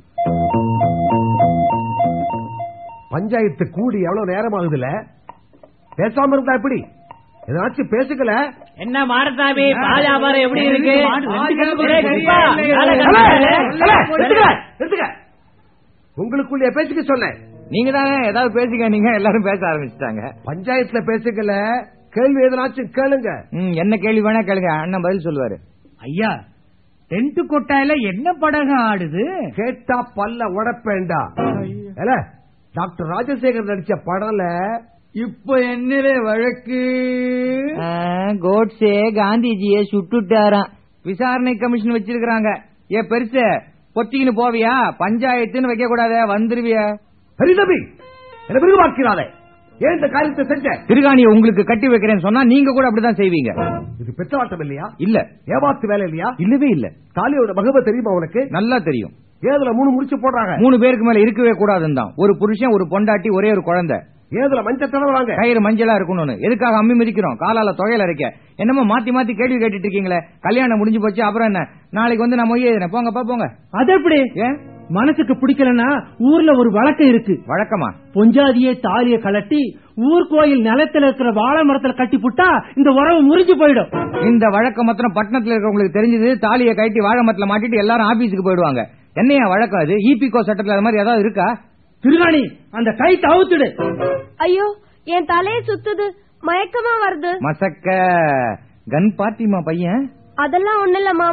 பஞ்சாயத்து கூடி எவ்வளவு நேரம் ஆகுதுல பேசாம இருந்தா எப்படி ஏதாச்சும் பேசுக்கல என்ன மாரசாமி பால் வியாபாரம் எப்படி இருக்கு ரெண்டு ஏய், கிலோ குப்பா, இல்லையே. வேலை ஏலே, கட்டாத. ஏலே, நிறுத்துக்க, நிறுத்துக்க. உங்களுக்குள்ள பேசிக்க சொன்னேன் நீங்க தானே ஏதாவது பேசிக்க நீங்க எல்லாரும் பேச ஆரம்பிச்சிட்டாங்க பஞ்சாயத்துல பேசிக்கல கேள்வி எதனாச்சும் கேளுங்க ம், என்ன கேள்வி வேணா கேளுங்க அண்ணன் பதில் சொல்லுவாரு ஐயா டென்ட் கொட்டாயில என்ன படகம் ஆடுது கேட்டா பல்ல உடப்பேண்டா ஏல டாக்டர் ராஜசேகர் நடிச்ச படம்ல இப்ப என்னிலே வழக்கு கோட்ஸே காந்திஜிய சுட்டுட்டாராம் விசாரணை கமிஷன் வச்சிருக்காங்க ஏ பெருசு பொத்திக்கின்னு போவியா பஞ்சாயத்துன்னு வைக்க கூடாதே வந்துருவிய ஹரிதபி என்ன மிருகமாக்கிறாதே ஏன் இந்த காரியத்தை செஞ்ச திருகாணியை உங்களுக்கு கட்டி வைக்கிறேன்னு சொன்னா நீங்க கூட அப்படிதான் செய்வீங்க இது பெத்தாட்டம் இல்லையா இல்ல ஏமாத்து வேலை இல்லையா இல்லவே இல்ல தாலியோட மகப தெரியுமா உனக்கு நல்லா தெரியும் ஏதுல மூணு முடிச்சு போடுறாங்க மூணு பேருக்கு மேல இருக்கவே கூடாதுன்னு தான் ஒரு புருஷன் ஒரு பொண்டாட்டி ஒரே ஒரு குழந்தை ஏதுல மஞ்சள் தடவுறாங்க கயிறு மஞ்சளா இருக்கணும்னு எதுக்காக அம்மி மிதிக்கிறோம் காலால தொகையில அரைக்க என்னமோ மாத்தி மாத்தி கேள்வி கேட்டுட்டு இருக்கீங்களே கல்யாணம் முடிஞ்சு போச்சு அப்புறம் என்ன நாளைக்கு வந்து நான் மொய் எழுதுறேன் போங்கப்பா போங்க அது எப்படி ஏன் மனசுக்கு பிடிக்கலன்னா ஊர்ல ஒரு வழக்கம் இருக்கு வழக்கமா பொஞ்சாதியே தாலிய கலட்டி ஊர் கோயில் நிலத்துல இருக்கிற வாழை மரத்துல கட்டி புட்டா இந்த உறவு முறிஞ்சு போயிடும் இந்த வழக்கம் மாத்திரம் பட்டணத்துல இருக்கிறவங்களுக்கு தெரிஞ்சது தாலியை கட்டி வாழை மரத்துல மாட்டிட்டு எல்லாரும் ஆபீஸுக்கு போயிடுவாங்க என்னையா வழக்கம் அது இபிகோ சட்டத்துல அது மாதிரி ஏதாவது இருக்கா திருகாணி அந்த கை தவுத்துடு ஐயோ என் தலைய சுத்துது மயக்கமா வருது மசக்க கன் பார்ட்டிமா பையன் அதெல்லாம் ஒண்ணு இல்ல மாமு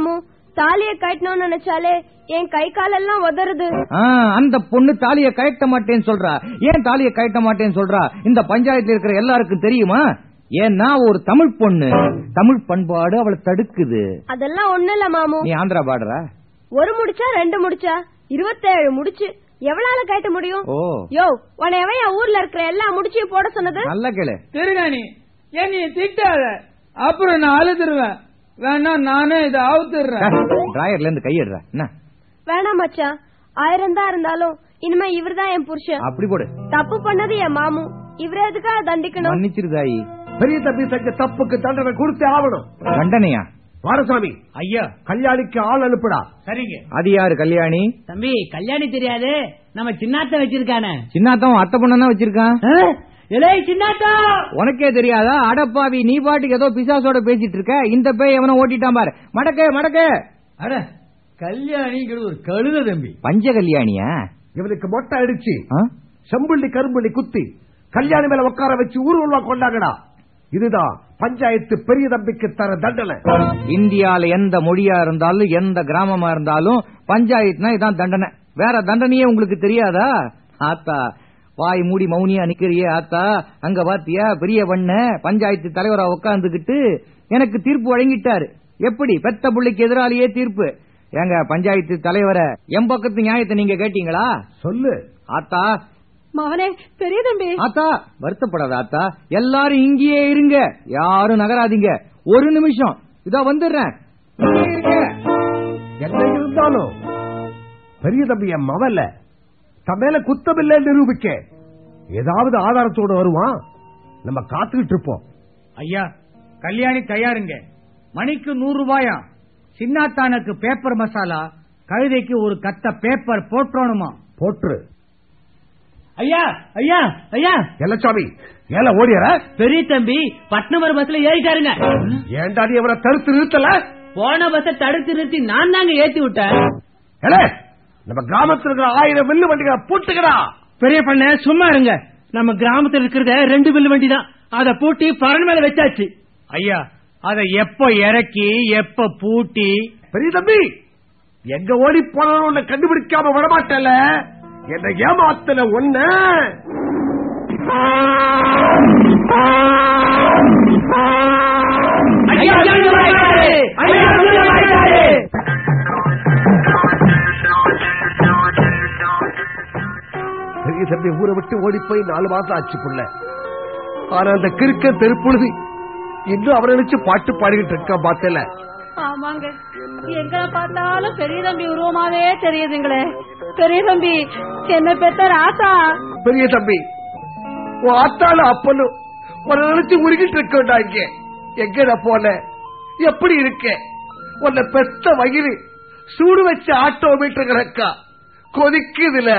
தாலிய கட்டணும்னு நினைச்சாலே என் கை காலெல்லாம் உதறுது ஆ, அந்த பொண்ணு தாலிய கழட்ட மாட்டேன்னு சொல்றா ஏன் தாலிய கழட்ட மாட்டேன்னு சொல்றா இந்த பஞ்சாயத்துல இருக்கிற எல்லாருக்கும் தெரியுமா ஏன்னா ஒரு தமிழ் பொண்ணு தமிழ் பண்பாடு அவளை தடுக்குது அதெல்லாம் ஒண்ணு இல்ல மாமு நீ ஆந்திரா பாடுற ஒரு முடிச்சா ரெண்டு முடிச்சா இருபத்தேழு முடிச்சு எவ்வளவு கட்ட முடியும் ஓ யோ உன்னை எவன் என் ஊர்ல இருக்கிற எல்லா முடிச்சையும் போட சொன்னது நல்ல கேளு திருகாணி ஏன் நீ திட்டாத அப்புறம் நான் அழுதுருவேன் வேணா நானே இதை அவுத்துறேன் டிராயர்ல இருந்து கையிடுற என்ன வேணாம் மச்சான் ஆயிரம் தான் இருந்தாலும் இனிமே இவர்தான் என் புருஷன் அப்படி போடு தப்பு பண்ணது என் மாமு இவரை எதுக்காக தண்டிக்கணும் மன்னிச்சிருதாயி பெரிய தம்பி செஞ்ச தப்புக்கு தண்டனை கொடுத்தே ஆகணும் தண்டனையா வாரசாமி ஐயா கல்யாணிக்கு ஆள் அனுப்புடா சரிங்க அது யாரு கல்யாணி தம்பி கல்யாணி தெரியாது நம்ம சின்னாத்த வச்சிருக்கானே சின்னாத்தான் அத்தை பொண்ணு வச்சிருக்கான் இலே சின்னாத்தா உனக்கே தெரியாதா அடப்பாவி நீ பாட்டுக்கு ஏதோ பிசாசோட பேசிட்டு இருக்க இந்த பேய் எவனோ ஓட்டிட்டான் பாரு மடக்கு மடக்கு அட கல்யாணிங்கிறது ஒரு கழுத தம்பி பஞ்ச கல்யாணியா இவனுக்கு மொட்டை அடிச்சு ஆ? செம்புள்ளி கரும்புள்ளி குத்தி கல்யாணி மேல உட்கார வச்சு ஊர்வலமா கொண்டாங்கடா இதுதான் பஞ்சாயத்து பெரிய தம்பிக்கு தர தண்டனை இந்தியால எந்த மொழியா இருந்தாலும் எந்த கிராமமா இருந்தாலும் பஞ்சாயத்துனா இதான் தண்டனை வேற தண்டனையே உங்களுக்கு தெரியாதா ஆத்தா வாய் மூடி மௌனியா நிக்கிறியே ஆத்தா அங்க பாத்தியா பெரிய பண்ண பஞ்சாயத்து தலைவரா உட்கார்ந்துகிட்டு எனக்கு தீர்ப்பு வழங்கிட்டாரு எப்படி பெத்த புள்ளைக்கு எதிராளியே தீர்ப்பு ஏங்க பஞ்சாயத்து தலைவரை எம் பக்கத்து நியாயத்தை நீங்க கேட்டீங்களா சொல்லு ஆத்தா மவனே பெரிய தம்பி ஆத்தா வருத்தப்படாத ஆத்தா எல்லாரும் இங்கேயே இருங்க யாரும் நகராதீங்க ஒரு நிமிஷம் இதோ வந்துடுறேன் இங்கே இருங்க. என்ன இருந்தாலும் பெரிய தம்பி என் மவல்ல தன் மேல குத்தமில்லை நிரூபிக்க ஏதாவது ஆதாரத்தோட வருவான் நம்ம காத்துக்கிட்டு இருப்போம் ஐயா கல்யாணி தயாருங்க மணிக்கு நூறு ரூபாயா சின்னாத்தானுக்கு பேப்பர் மசாலா கழுதைக்கு ஒரு கத்த பேப்பர் போட்டோணுமா போற்று ஐயா ஐயா ஐயா எல்லச்சாமி ஏல ஓடியற பெரிய தம்பி பட்னமர் பஸ்ல ஏறிட்டாருங்க ஏன்டா நீ அவரை தடுத்து நிறுத்தல போன பஸ்ஸ தடுத்து நிறுத்தி நான் தாங்க ஏத்தி விட்டேன் ஏலே, நம்ம கிராமத்துல இருக்கிற ஆயிரம் வில்லு வண்டிகளை பூட்டுக்கடா பெரிய பண்ண சும்மா இருங்க நம்ம கிராமத்துல இருக்கிறத ரெண்டு பில்லு வண்டி தான் அத பூட்டி பரண் மேல வச்சாச்சு ஐயா அத எப்ப இறக்கி எப்ப பூட்டி பெரிய தம்பி எங்க ஓடி போனாலும் உன்னை கண்டுபிடிக்காம வரமாட்டல என்ன ஏமாத்தல ஒண்ணு பெரிய தம்பி ஊரை விட்டு ஓடி போய் நாலு மாசம் ஆச்சு புள்ள ஆனா அந்த கிறுக்க தெருப்புழுதி இன்னும் அவரை நினைச்சு பாட்டு பாடிக்கிட்டு இருக்கான் பார்த்தல ஆமாங்க எங்க பார்த்தாலும் பெரிய தம்பி உருவமாவே தெரியுதுங்களே பெரிய தம்பி என்ன பெத்த ராசா பெரிய தம்பி உன் ஆத்தால அப்பனும் உன்னை நினைச்சு உருகிட்டு இருக்கா இங்க எங்கட போன எப்படி இருக்க உன்னை பெத்த வயிறு சூடு வச்ச ஆட்டோமீட்டர் கணக்கா கொதிக்குதுல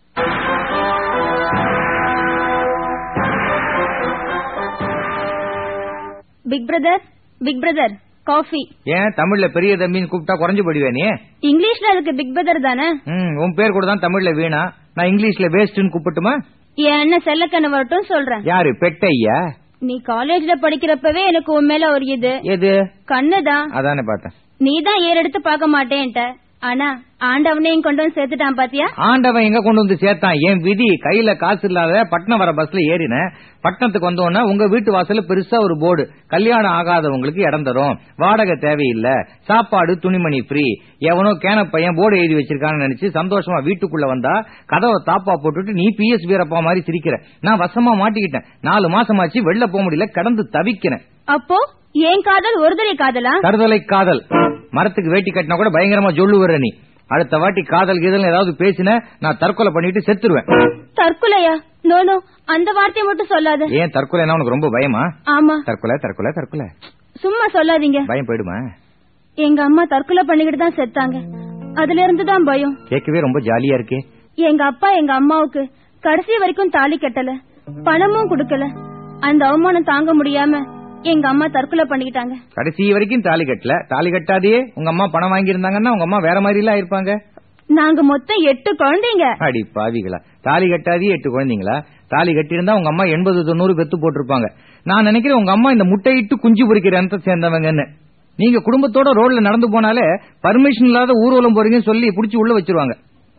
big brother big brother coffee ஏன் தமிழ்ல பெரிய தம்பின்னு கூப்பிட்டா குறைஞ்சு போடுவே நீ இங்கிலீஷ்ல அதுக்கு பிக் பிரதர் தானே ம், உன் பேர் கூட தான் தமிழ்ல வீணா நான் இங்கிலீஷ்ல வேஸ்ட்னு கூப்பிட்டுமா என் அண்ணன் செல்லக்கண்ணு வரட்டும் சொல்றேன் யாரு பெட்டையா நீ காலேஜ்ல படிக்கிறப்பவே எனக்கு உன் மேல ஒரு இது எது கண்ணுதான் அதானே பார்த்தேன் நீ தான் ஏறெடுத்து பார்க்க மாட்டேன்ட்ட ஆனா ஆண்டவனையும் கொண்டு வந்து சேர்த்துட்டான் பாத்தியா ஆண்டவன் எங்க கொண்டு வந்து சேர்த்தான் என் விதி கையில காசு இல்லாத பட்னம் வர பஸ்ல ஏறினேன் பட்டணத்துக்கு வந்தோன்னா உங்க வீட்டு வாசல்ல பெருசா ஒரு போர்டு கல்யாணம் ஆகாதவங்களுக்கு இடம் தரும் வாடகை தேவையில்லை சாப்பாடு துணிமணி ஃப்ரீ எவனோ கேன பையன் போர்டு எழுதி வச்சிருக்கான்னு நினைச்சு சந்தோஷமா வீட்டுக்குள்ள வந்தா கதவை தாப்பா போட்டுட்டு நீ பிஎஸ் வீரப்பா மாதிரி சிரிக்கிற நான் வசமா மாட்டிக்கிட்டேன் நாலு மாசமாச்சு வெளில போக முடியல கடந்து தவிக்கிறேன் அப்போ ஏன் காதல் ஒருதலை காதலா தருதலை காதல் மரத்துக்கு வேட்டி கட்டினா கூட பயங்கரமா ஜொல்லுவர நீ அடுத்த வாட்டி காதல் கீதல் ஏதாவது பேசின நான் தற்கொலை பண்ணிட்டு செத்துருவேன் தற்கொலையா நோ நோ அந்த வார்த்தையை மட்டும் சொல்லாத ஏன் தற்கொலைனா உனக்கு ரொம்ப பயமா ஆமா தற்கொலை தற்கொலை தற்கொலை சும்மா சொல்லாதீங்க பயம் போயிடுமா எங்க அம்மா தற்கொலை பண்ணிக்கிட்டு தான் செத்தாங்க அதுல இருந்து தான் பயம் கேட்கவே ரொம்ப ஜாலியா இருக்கே எங்க அப்பா எங்க அம்மாவுக்கு கடைசி வரைக்கும் தாலி கட்டல பணமும் கொடுக்கல அந்த அவமானம் தாங்க முடியாம எங்க அம்மா தற்கொலை பண்ணிக்கிட்டாங்க கடைசி வரைக்கும் தாலி கட்டல தாலி கட்டாதே உங்க அம்மா பணம் வாங்கியிருந்தாங்கன்னா உங்க அம்மா வேற மாதிரி எல்லாம் இருப்பாங்க நாங்க மொத்தம் எட்டு குழந்தைங்க அடி பாவிகளா தாலி கட்டாதே எட்டு குழந்தைங்களா தாலி கட்டியிருந்தா உங்க அம்மா எண்பது தொண்ணூறு பெத்து போட்டிருப்பாங்க நான் நினைக்கிறேன் உங்க அம்மா இந்த முட்டையிட்டு குஞ்சு பொறிக்கிற அனத்தை சேர்ந்தவங்கன்னு நீங்க குடும்பத்தோட ரோட்ல நடந்து போனாலே பர்மிஷன் இல்லாத ஊர்வலம் போறீங்கன்னு சொல்லி புடிச்சு உள்ள வச்சிருவாங்க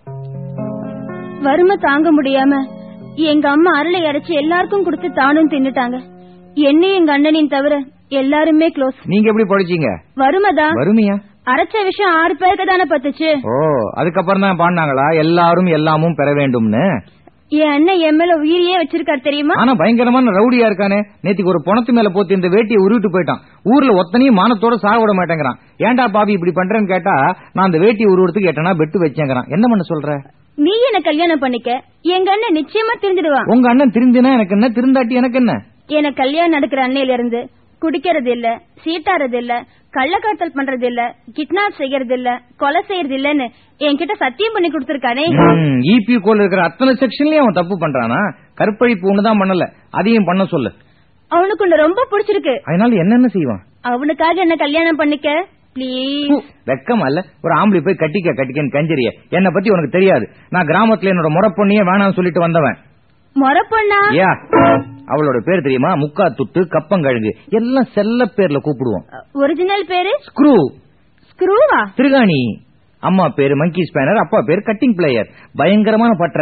வறுமை தாங்க முடியாம எங்க அம்மா அருளை அரைச்சு எல்லாருக்கும் கொடுத்து தானும் தின்னுட்டாங்க என்னையும் எங்க அண்ணனையும் தவிர எல்லாருமே க்ளோஸ் நீங்க எப்படி படிச்சீங்க வறுமைதான் வறுமையா அரைச்ச விஷயம் ஆறு பேருக்கு தானே பத்துச்சு ஓ அதுக்கப்புறம் தான் பாடினாங்களா எல்லாரும் எல்லாமும் பெற வேண்டும்னு என் அண்ணன் என் மேல உயிரியே வச்சிருக்காரு தெரியுமா ஆனா பயங்கரமான ரவுடியா இருக்கானே நேத்திக்கு ஒரு பணத்து மேல போத்து இந்த வேட்டியை உருவிட்டு போயிட்டான் ஊர்ல ஒத்தனையும் மானத்தோட சாக விட மாட்டேங்கிறான் ஏன்டா பாவி இப்படி பண்றேன்னு கேட்டா நான் அந்த வேட்டியை உருவறதுக்கு எட்டனா பெட்டு வச்சேங்கிறான் என்ன பண்ண சொல்ற நீ என்ன கல்யாணம் பண்ணிக்க எங்க அண்ணன் நிச்சயமா தெரிஞ்சிடுவான் உங்க அண்ணன் திருந்தினா எனக்கு என்ன திருந்தாட்டி எனக்கு என்ன எனக்கு கல்யாணம் நடக்கிற அன்னையில இருந்து குடிக்கிறது இல்ல சீட்டாறது இல்ல கள்ளக்காத்தல் பண்றது இல்ல கிட்னாப் செய்யறது இல்ல கொலை செய்யறது இல்லன்னு என்கிட்ட சத்தியம் பண்ணி கொடுத்திருக்கானே இபி கோல் இருக்கிற அத்தனை செக்ஷன்லயும் அவன் தப்பு பண்றானா கற்பழிப்பு ஒண்ணுதான் பண்ணல அதையும் பண்ண சொல்லு அவனுக்கு உன்னை ரொம்ப பிடிச்சிருக்கு அதனால என்னென்ன செய்வான் அவனுக்காக என்ன கல்யாணம் பண்ணிக்க ப்ளீஸ் வெக்கம் அல்ல ஒரு ஆம்பளை போய் கட்டிக்க கட்டிக்கன்னு கஞ்சரிய என்ன பத்தி உனக்கு தெரியாது நான் கிராமத்துல என்னோட முறை பொண்ணையே வேணாம்னு சொல்லிட்டு வந்தவன் மொற பொண்ணா யா அவளோட பேர் தெரியுமா முக்கா துட்டு கப்பங்கழுகு எல்லாம் செல்ல பேர்ல கூப்பிடுவோம் ஒரிஜினல் பேரு ஸ்க்ரூ ஸ்க்ரூவா திருகாணி அம்மா பேரு மங்கி ஸ்பேனர் அப்பா பேரு கட்டிங் பிளேயர் பயங்கரமான பற்ற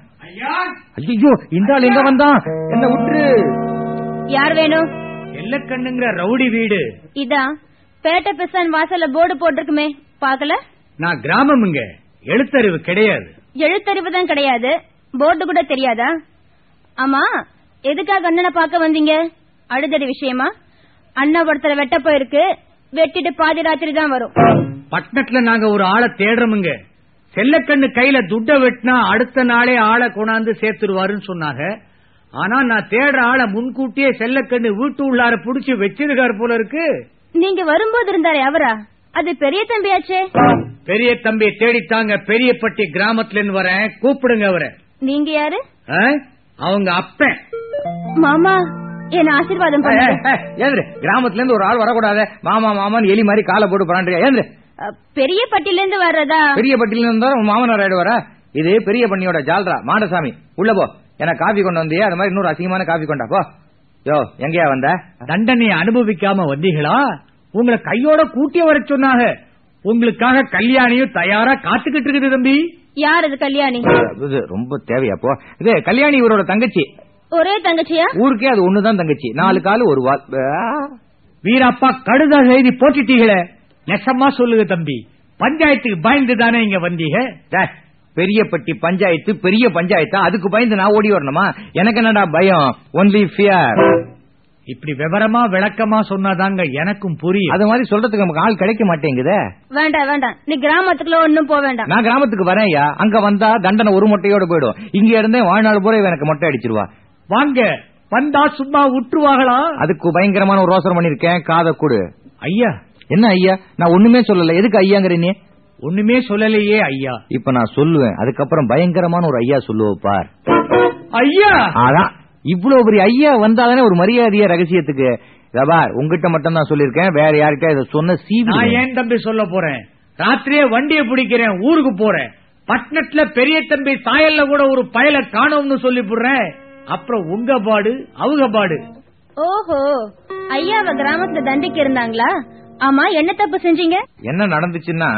ஐயோ இந்த ஆள் எங்க வந்தான் என்ன விட்டுரு யார் வேணும் எல்லக்கண்ணுங்கிற ரவுடி வீடு இதான் பேட்டை பிசான் வாசல்ல போர்டு போட்டிருக்குமே பாக்கல நான் கிராமமுங்க எழுத்தறிவு கிடையாது எழுத்தறிவு தான் கிடையாது போர்டு கூட தெரியாதா ஆமா எதுக்காக அண்ணனை பார்க்க வந்தீங்க அழுதடி விஷயமா அண்ணா ஒருத்தர வெட்ட போயிருக்கு வெட்டிட்டு பாதி ராத்திரி தான் வரும் பட்டணத்துல நாங்க ஒரு ஆளை தேடுறோமுங்க செல்லக்கண்ணு கையில துட்ட வெட்டினா அடுத்த நாளே ஆளை கொண்டாந்து சேர்த்துருவாருன்னு சொன்னாங்க ஆனா நான் தேடுற ஆளை முன்கூட்டியே செல்லக்கண்ணு வீட்டு உள்ளார புடிச்சு வச்சிருக்காரு போல இருக்கு நீங்க வரும்போது இருந்தாரே அவரா அது பெரிய தம்பியாச்சே பெரிய தம்பி தேடித்தாங்க பெரியப்பட்டி கிராமத்துல இருந்து வரேன் கூப்பிடுங்க அவரை நீங்க யாரு ஆ? அவங்க அப்பன் மாமா என்ன ஆசீர்வாதம் பண்ணுங்க ஏந்திரு கிராமத்துல இருந்து ஒரு ஆள் வரக்கூடாது மாமா மாமான்னு எலி மாதிரி காலை போட்டு பண்றியா ஏந்திரு அ, பெரிய பட்டில இருந்து வர்றதா பெரிய பட்டியில இருந்தா உன் மாமனார் ஆயிடுவாரா இது பெரிய பண்ணியோட ஜால்ரா மாடசாமி உள்ள போ எனக்கு காபி கொண்டு வந்தியே அது மாதிரி இன்னொரு அசிங்கமான காபி கொண்டா போ யோ எங்கயா வந்த தண்டனை அனுபவிக்காம வந்தீங்களா உங்களை கையோட கூட்டிய வர சொன்னாங்க உங்களுக்காக கல்யாணியும் தயாரா காத்துக்கிட்டு இருக்குது தம்பி யார் அது கல்யாணி இது ரொம்ப தேவையா போ இது கல்யாணி இவரோட தங்கச்சி ஒரே தங்கச்சியா ஊருக்கே அது ஒண்ணுதான் தங்கச்சி நாலு காலு ஒரு வால் ஆ. வீரப்பா கடுதா செய்தி போட்டுட்டீங்களே நெசமா சொல்லுங்க தம்பி பஞ்சாயத்துக்கு பயந்து தானே இங்க வந்தீங்க டேய், பெரியப்பட்டி பஞ்சாயத்து பெரிய பஞ்சாயத்தா அதுக்கு பயந்து நான் ஓடி வரணுமா எனக்கு என்னடா பயம் ஒன்லி ஃபியர் இப்படி விவரமா விளக்கமா சொன்னாதாங்க எனக்கும் புரியும் அது மாதிரி சொல்றதுக்கு நமக்கு ஆள் கிடைக்க மாட்டேங்குதே வேண்டாம் வேண்டாம் நீ கிராமத்துக்குள்ள ஒண்ணும் போக வேண்டாம் நான் கிராமத்துக்கு வரேன்யா அங்க வந்தா தண்டனை ஒரு மொட்டையோட போயிடும் இங்க இருந்தே வாழ்நாள் பூரா இவன் எனக்கு மொட்டை அடிச்சிருவா வாங்க வந்தா சும்மா விட்டுருவாங்களா அதுக்கு பயங்கரமான ஒரு ரோசனை பண்ணிருக்கேன் காதை கொடு ஐயா என்ன ஐயா நான் ஒண்ணுமே சொல்லல எதுக்கு ஐயாங்கிற நீ ஒண்ணுமே சொல்லலையே ஐயா இப்ப நான் சொல்லுவேன் அதுக்கப்புறம் பயங்கரமான ஒரு ஐயா சொல்லுவ பார் ஐயா அதான் இவ்வளவு பெரிய ஐயா வந்தாதானே ஒரு மரியாதைய ரகசியத்துக்கு ரபா உங்ககிட்ட மட்டும் தான் சொல்லிருக்கேன் வேற யார்கிட்ட இதை சொன்ன சீவி நான் ஏன் தம்பி சொல்ல போறேன் ராத்திரியே வண்டியை பிடிக்கிறேன் ஊருக்கு போறேன் பட்டணத்துல பெரிய தம்பி சாயல்ல கூட ஒரு பயல காணோம்னு சொல்லி போடுறேன் அப்புறம் உங்க பாடு அவங்க பாடு ஓஹோ ஐயாவ கிராமத்துல தண்டிக்க இருந்தாங்களா ஆமா என்ன தப்பு செஞ்சீங்க என்ன நடந்துச்சுன்னா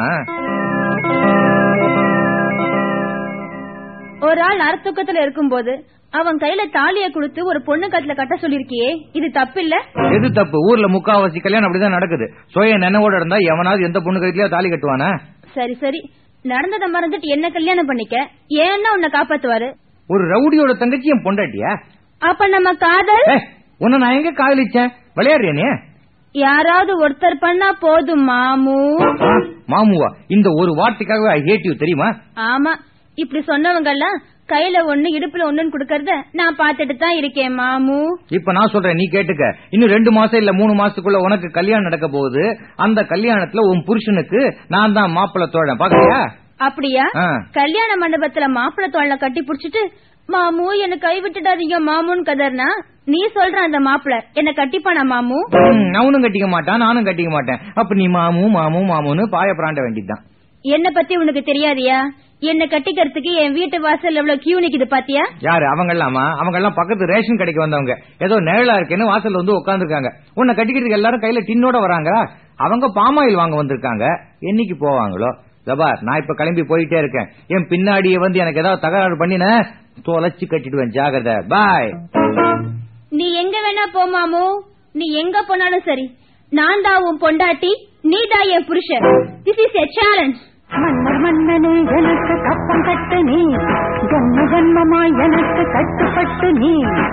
ஒரு ஆள் நரத்துக்கத்துல இருக்கும்போது அவன் கையில தாலிய கொடுத்து ஒரு பொண்ணு கட்டுல கட்ட சொல்லிருக்கியே இது தப்பு இல்ல எது தப்பு ஊர்ல முக்காவாசி கல்யாணம் அப்படிதான் நடக்குது சுய நினைவோட இருந்தா எவனாவது எந்த பொண்ணு கையிலயோ தாலி கட்டுவானா சரி சரி நடந்ததை மறந்துட்டு என்ன கல்யாணம் பண்ணிக்க ஏன்னா உன்னை காப்பாத்துவாரு ஒரு ரவுடியோட தங்கச்சி என் பொண்டாட்டியா அப்ப நம்ம காதல் ஏய், உன்னை நான் எங்க காதலிச்சேன் விளையாடுறியா நீ யாராவது ஒருத்தர் பண்ணா போதும் மாமு ஆ, மாமுவா இந்த ஒரு வார்த்தைக்காகவே ஐ ஹேட் யூ தெரியுமா ஆமா இப்படி சொன்னவங்க எல்லாம் கையில ஒண்ணு இடுப்புல ஒண்ணுன்னு குடுக்கறத நான் பாத்துட்டு தான் இருக்கேன் மாமு இப்ப நான் சொல்றேன் நீ கேட்டுக்க இன்னும் ரெண்டு மாசம் இல்ல மூணு மாசத்துக்குள்ள உனக்கு கல்யாணம் நடக்க போகுது அந்த கல்யாணத்துல உன் புருஷனுக்கு நான் தான் மாப்பிள்ளை தோழன் பாக்கறியா அப்படியா ஆ. கல்யாண மண்டபத்துல மாப்பிள்ளை தோழ கட்டி புடிச்சிட்டு மாமு என்ன கை விட்டுடாதீங்க மாமுன்னு கதர்னா நீ சொல்ற அந்த மாப்பிள்ளை என்ன கட்டிப்பானா மாமு ம், அவனும் கட்டிக்க மாட்டான் நானும் கட்டிக்க மாட்டேன் அப்ப நீ மாமு மாமு மாமுன்னு பாய பிராண்ட வேண்டியதுதான் என்ன பத்தி உனக்கு தெரியாதியா என்ன கட்டிக்கிறதுக்கு என் வீட்டு வாசல் எவ்வளவு கியூ நிக்குது பாத்தியா யாரு அவங்க எல்லாமா அவங்க எல்லாம் பக்கத்து ரேஷன் கடைக்கு வந்தவங்க ஏதோ நிழலா இருக்கேன்னு வாசல்ல வந்து உட்காந்துருக்காங்க உன்னை கட்டிக்கிறதுக்கு எல்லாரும் கையில டின்னோட வராங்க அவங்க பாமாயில் வாங்க வந்திருக்காங்க என்னைக்கு போவாங்களோ ஜபார் நான் இப்ப கிளம்பி போயிட்டே இருக்கேன் என் பின்னாடியே வந்து எனக்கு ஏதாவது தகராறு பண்ணின தொலைச்சு கட்டிடுவேன் ஜாகிரதை பாய் நீ எங்க வேணா போ மாமு நீ எங்க போனாலும் சரி நான் தான் உன் பொண்டாட்டி நீ தான் என் புருஷன் திஸ் இஸ் எ சேலஞ்ச் மன்னர் மன்னனே எனக்கு கப்பம் கட்டு நீ ஜன்ம ஜன்மமாய் எனக்கு கட்டுப்பட்டு நீ